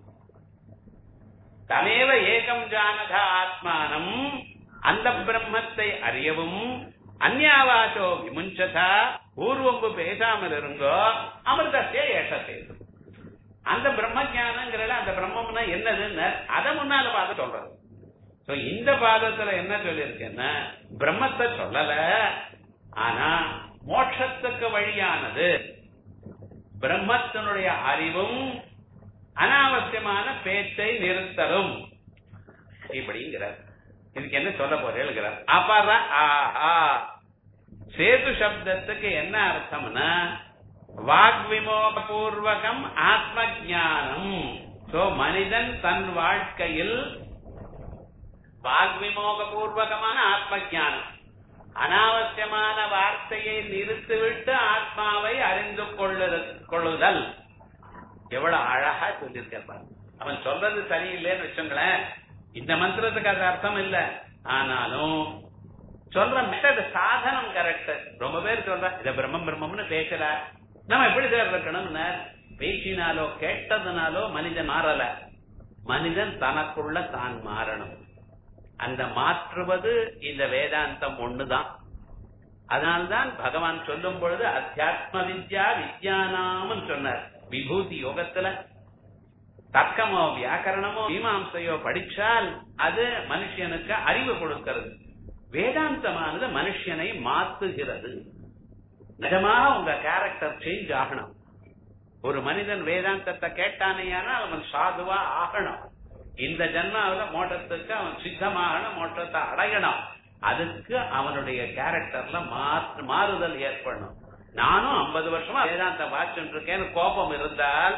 தமேவ ஏகம் ஜானதா ஆத்மானம் அந்த பிரம்மத்தை அறியவும் அந்யாவாச்சோ விமுஞ்சதா பூர்வம்பு பேசாமல் இருங்கோ அமிர்தத்தை ஏஷத்தை அந்த பிரம்ம ஜானங்கிறத அந்த பிரம்மம்னா என்னதுன்னு அதை முன்னால பார்த்து சொல்றது சோ இந்த பாதத்துல என்ன சொல்லியிருக்கேன்னா பிரம்மத்தை சொல்லல ஆனா மோட்சத்துக்கு வழியானது பிரம்மத்தினுடைய அறிவும் அனாவசியமான பேச்சை நிறுத்தலும் இப்படிங்கிறார் இதுக்கு என்ன சொல்ல போறேன் அபர ஆஹா சேது சப்தத்துக்கு என்ன அர்த்தம்னா வாக்விமோக பூர்வகம் ஆத்ம ஜானம் சோ மனிதன் தன் வாழ்க்கையில் வாக்விமோக பூர்வகமான ஆத்ம ஜானம் அனாவசியமான வார்த்தையை நிறுத்திவிட்டு ஆத்மாவை அறிந்து கொள்ளுதல் எவ்வளவு அழகா சொல்லியிருக்க அவன் சொல்றது சரியில்லைன்னு வச்சுங்களேன் இந்த மந்திரத்துக்கு அது அர்த்தம் இல்ல ஆனாலும் சொல்ற மெத்தட் சாதனம் கரெக்ட் ரொம்ப பேர் சொல்ற இத பிரம்மம் பிரம்மம்னு பேசுற நம்ம எப்படி சார் இருக்கணும்னு பேசினாலோ கேட்டதுனாலோ மனிதன் மாறல மனிதன் தனக்குள்ள தான் மாறணும் அந்த மாற்றுவது இந்த வேதாந்தம் ஒண்ணுதான் அதனால்தான் பகவான் சொல்லும் பொழுது அத்தியாத்ம வித்யா வித்யானாமன் சொன்னார் விபூதி யோகத்துல தர்க்கமோ வியாக்கரணமோ மீமாம்சையோ படிச்சால் அது மனுஷனுக்கு அறிவு கொடுக்கிறது வேதாந்தமானது மனுஷனை மாத்துகிறது நிஜமாக உங்க கேரக்டர் சேஞ்ச் ஆகணும் ஒரு மனிதன் வேதாந்தத்தை கேட்டானேயானா அவன் சாதுவா ஆகணும் இந்த ஜென்மாவில மோட்டத்துக்கு அவன் சித்தமாகணும் மோட்டத்தை அடையணும் அதுக்கு அவனுடைய கேரக்டர்ல மாற்று மாறுதல் ஏற்படணும் நானும் ஐம்பது வருஷமா வேதாந்தம் வாசிச்சுட்டு இருக்கேன்னு கோபம் இருந்தால்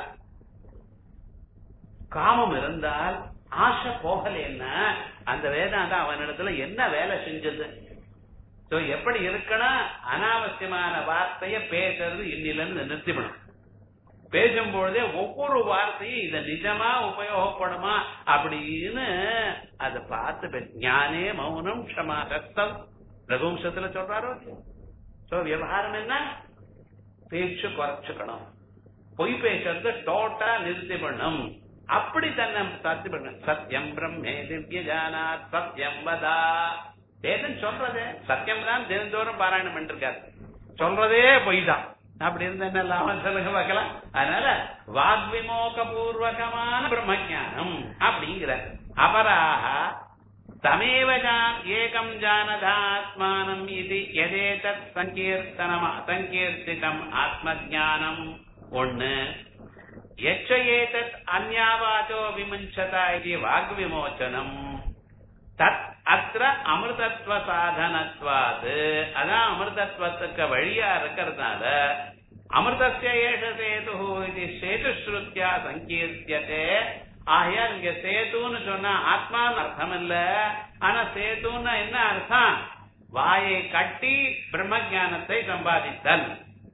காமம் இருந்தால் ஆசை போகலைன்னா அந்த வேதாந்தம் அவனிடத்துல என்ன வேலை செஞ்சது சோ எப்படி இருக்கணும் அனாவசியமான வார்த்தைய பேசுறது இன்னிலிருந்து நிறுத்திவிடும் பேசும்பொழுதே ஒவ்வொரு வார்த்தையும் இத நிஜமா உபயோகப்படுமா அப்படின்னு அதை பார்த்து பே- ஞானே மௌனம் க்ஷமா ரத்தம் ரகுவம்சத்துல சொல்றாரோ சோ விவகாரம் என்ன பேச்சு குறைச்சுக்கணும் பொய் பேசுறது டோட்டா நிறுத்தி பண்ணும் அப்படி தன்னை சத்தி பண்ண சத்தியம் பிரம்மே திவ்ய ஜானாத் சத்தியம் வதா வேதம் சொல்றது சத்தியம் தான் தினந்தோறும் பாராயணம் பண்ணிருக்காரு சொல்றதே பொய் தான் அப்படி இருந்தா என்ன லாபம் சொல்லுங்க பார்க்கலாம் அதனால வாக்விமோக பூர்வகமான பிரம்மஜானம் அப்படிங்கிற அபராக தமேவ ஜான் ஏகம் ஜானதாத்மானம் இது எதேதத் சங்கீர்த்தனம் சங்கீர்த்திதம் ஆத்மஜானம் ஒண்ணு எச்ச ஏதத் அந்யாவாச்சோ விமுஞ்சதா இது வாக்விமோச்சனம் தத் அத்திர அமிர்தத்வ சாதனத்வாது அதான் அமிர்தத்வத்துக்கு வழியா இருக்கிறதுனால அமிர்தஸ்ய ஏஷ சேது இது சேது ஸ்ருத்தியா சங்கீர்த்தியதே ஆகையால் இங்க சேதுன்னு சொன்னா ஆத்மான்னு அர்த்தம் இல்ல ஆனா சேதுன்னா என்ன அர்த்தம் வாயை கட்டி பிரம்ம ஞானத்தை சம்பாதித்தல்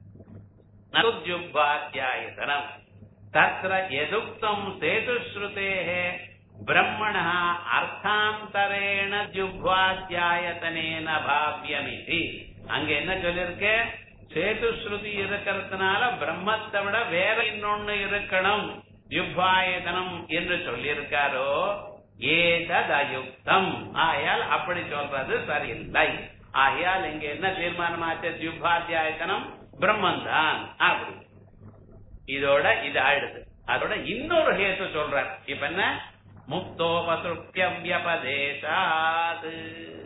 நுஜுப்பாத்தியாயதனம் தத்ர எதுக்தம் சேதுஸ்ருதேः பிரம்மணः அர்த்தாந்தரேண ஜுப்வாத்தியாயத்தனேன பாவ்யமிதி அங்க என்ன சொல்லிருக்கு சேதுஸ்ருதி இருக்கிறதுனால பிரம்மத்தை விட வேற இன்னொன்னு இருக்கணும் ஜுப்வாயதனம் என்று சொல்லியிருக்காரோ ஏததயுக்தம் ஆகையால் அப்படி சொல்றது சரியில்லை ஆகையால் இங்க என்ன தீர்மானமாச்சு ஜுப்வாத்தியாயத்தனம் பிரம்மன் தான் அப்படி இதோட இது ஆயிடுது அதோட இன்னொரு ஹேத்து சொல்றார் இப்ப என்ன முக்தோபசுப்பியபதேசாது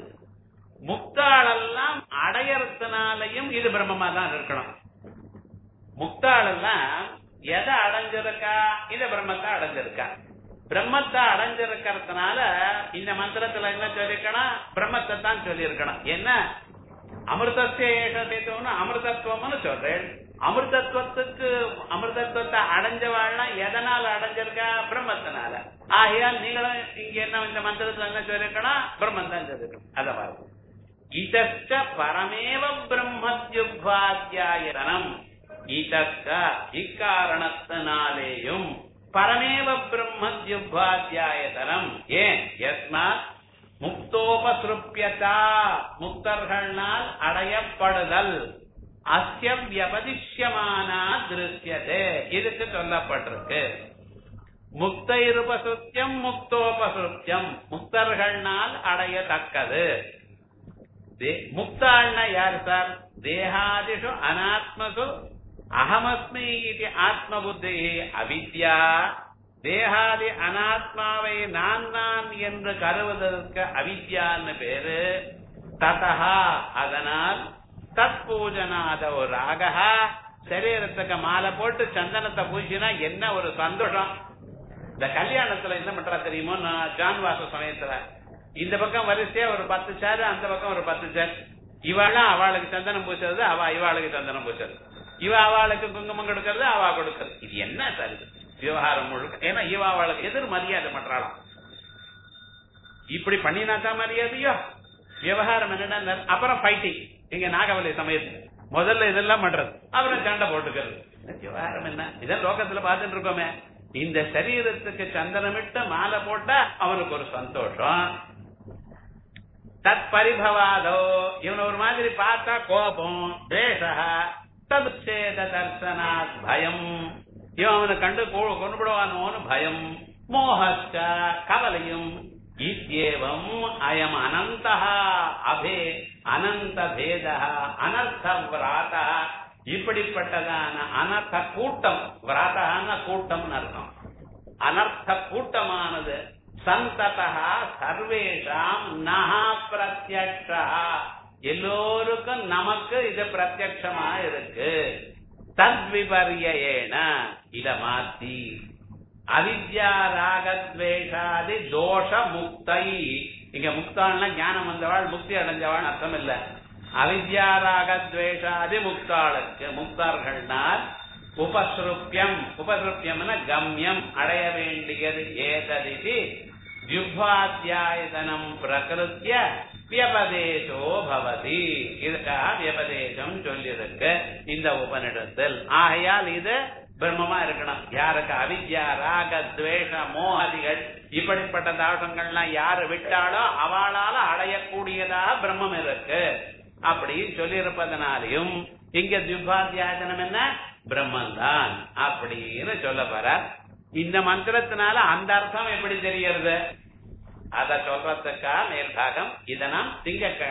முக்தாளெல்லாம் அடையறதுனாலையும் இது பிரம்மமா தான் இருக்கணும் முக்தாளெல்லாம் எதை அடைஞ்சிருக்கா இது பிரம்மத்தை அடைஞ்சிருக்கா பிரம்மத்தை அடைஞ்சிருக்கிறதுனால இந்த மந்திரத்துல என்ன சொல்லிருக்கணும் பிரம்மத்தை தான் சொல்லியிருக்கணும் என்ன அமிர்தத்திய ஏகத்தேத்தம்னு அமிர்தத்துவம்னு சொல்றேன் அமிர்தத்துவத்துக்கு அமிர்தத்துவத்தை அடைஞ்சவாள்லாம் எதனால அடைஞ்சிருக்கா பிரம்மத்தினால ஆகையால் நீங்களும் இங்க என்ன இந்த மந்திரத்துல என்ன சொல்லிருக்கணும் பிரம்மன் தான் சொல்லிருக்கணும் அத பாருங்க இதச்ச பரமேவ பிரம்மத்யுபாத்தியாயதனம் இதச்ச இக்காரணத்தினாலேயும் பரமேவ பிரம்மத்யுபாத்தியாயதனம் ஏன் எஸ்மாத் முக்தோபசுருப்பியதா முக்தர்களால் அடையப்படுதல் அஸ்ய வியபதிஷ்யமானா திருஷ்யதே இதுக்கு சொல்லப்பட்டிருக்கு முக்தைருபசுத்தியம் முக்தோபசுத்தியம் முக்தர்களால் அடையத்தக்கது தே- முக்தாள்னா யாரு சார் தேகாதிஷு அனாத்மசு அகமஸ்மி இது ஆத்ம புத்தி அவித்யா தேகாதி அனாத்மாவை நான் நான் என்று கருவதற்கு அவித்யான்னு பேரு ததா அதனால் தத் பூஜனாத ஒரு ராகா சரீரத்துக்கு மாலை போட்டு சந்தனத்தை பூசினா என்ன ஒரு சந்தோஷம் இந்த கல்யாணத்துல என்ன பண்றா தெரியுமோ நான் ஜான்வாச சமயத்துல இந்த பக்கம் வரிசையா ஒரு பத்து சேர் அந்த பக்கம் ஒரு பத்து சேர் இவாளும் அவளுக்கு சந்தனம் பூசுறது அவ இவாளுக்கு சந்தனம் பூசுறது இவ அவளுக்கு குங்குமம் கொடுக்கறது அவ கொடுக்கறது இது என்ன சார் இது விவகாரம் முழுக்க ஏன்னா இவ அவளுக்கு எதிர் மரியாதை பண்றாளாம் இப்படி பண்ணினா தான் மரியாதையோ விவகாரம் என்னன்னா அப்புறம் ஃபைட்டிங் இங்க நாகவலி சமயத்துல முதல்ல இதெல்லாம் பண்றது அப்புறம் சண்டை போட்டுக்கிறது இந்த விவகாரம் என்ன இதான் லோகத்துல பார்த்துட்டு இருக்கோமே இந்த சரீரத்துக்கு சந்தனமிட்டு மாலை போட்டா அவனுக்கு ஒரு சந்தோஷம் தத் பரிபவாதோ இவன் ஒரு மாதிரி பார்த்தா கோபம் தேசா ததுச்சேத தர்சனாத் பயம் இவன் அவனை கண்டு கொ- கொண்டுபிடுவானோன்னு பயம் மோகச்ச கவலையும் இத்யேவம் அயம் அனந்த அபே அனந்த பேத அனர்த்த விராத இப்படிப்பட்டதான அனர்த்த கூட்டம் விராதான கூட்டம் அர்த்தம் அனர்த்த கூட்டமானது சந்ததா சர்வேஷாம் நகா பிரத்யக்ஷா எல்லோருக்கும் நமக்கு இது பிரத்யட்சமா இருக்கு தத்விபரியேன இத மாத்தி அவித்யா ராகத்வேஷாதி தோஷ முக்தை இங்க முக்தாள்னா ஞானம் வந்தவாள் முக்தி அடைஞ்சவாள் அர்த்தம் இல்ல அவித்யா ராகத்வேஷாதி முக்தாளுக்கு முக்தார்கள்னால் உபஸ்ருப்பியம் உபஸ்ருப்பியம்னா கம்யம் அடைய வேண்டியது ஏததிதி ஜுப்பாத்தியாயதனம் பிரகிருத்திய வியபதேசோ பவதி இதுக்காக வியபதேசம் சொல்லியிருக்கு இந்த உபனிடத்தில் ஆகையால் இது பிரம்மமா இருக்கணும் யாருக்கு அவித்யா ராக துவேஷ மோகதிகள் இப்படிப்பட்ட தாசங்கள்லாம் யாரு விட்டாலோ அவளால அடையக்கூடியதாக பிரம்மம் இருக்கு அப்படின்னு சொல்லியிருப்பதனாலையும் இங்க துபாத்தியாசனம் என்ன பிரம்மந்தான் அப்படின்னு சொல்ல போற இந்த மந்திரத்தினால அந்த அர்த்தம் எப்படி தெரியறது அத சொல்றதுக்கா மேல்பாகம் இதை நாம் திங்கக்கிழமை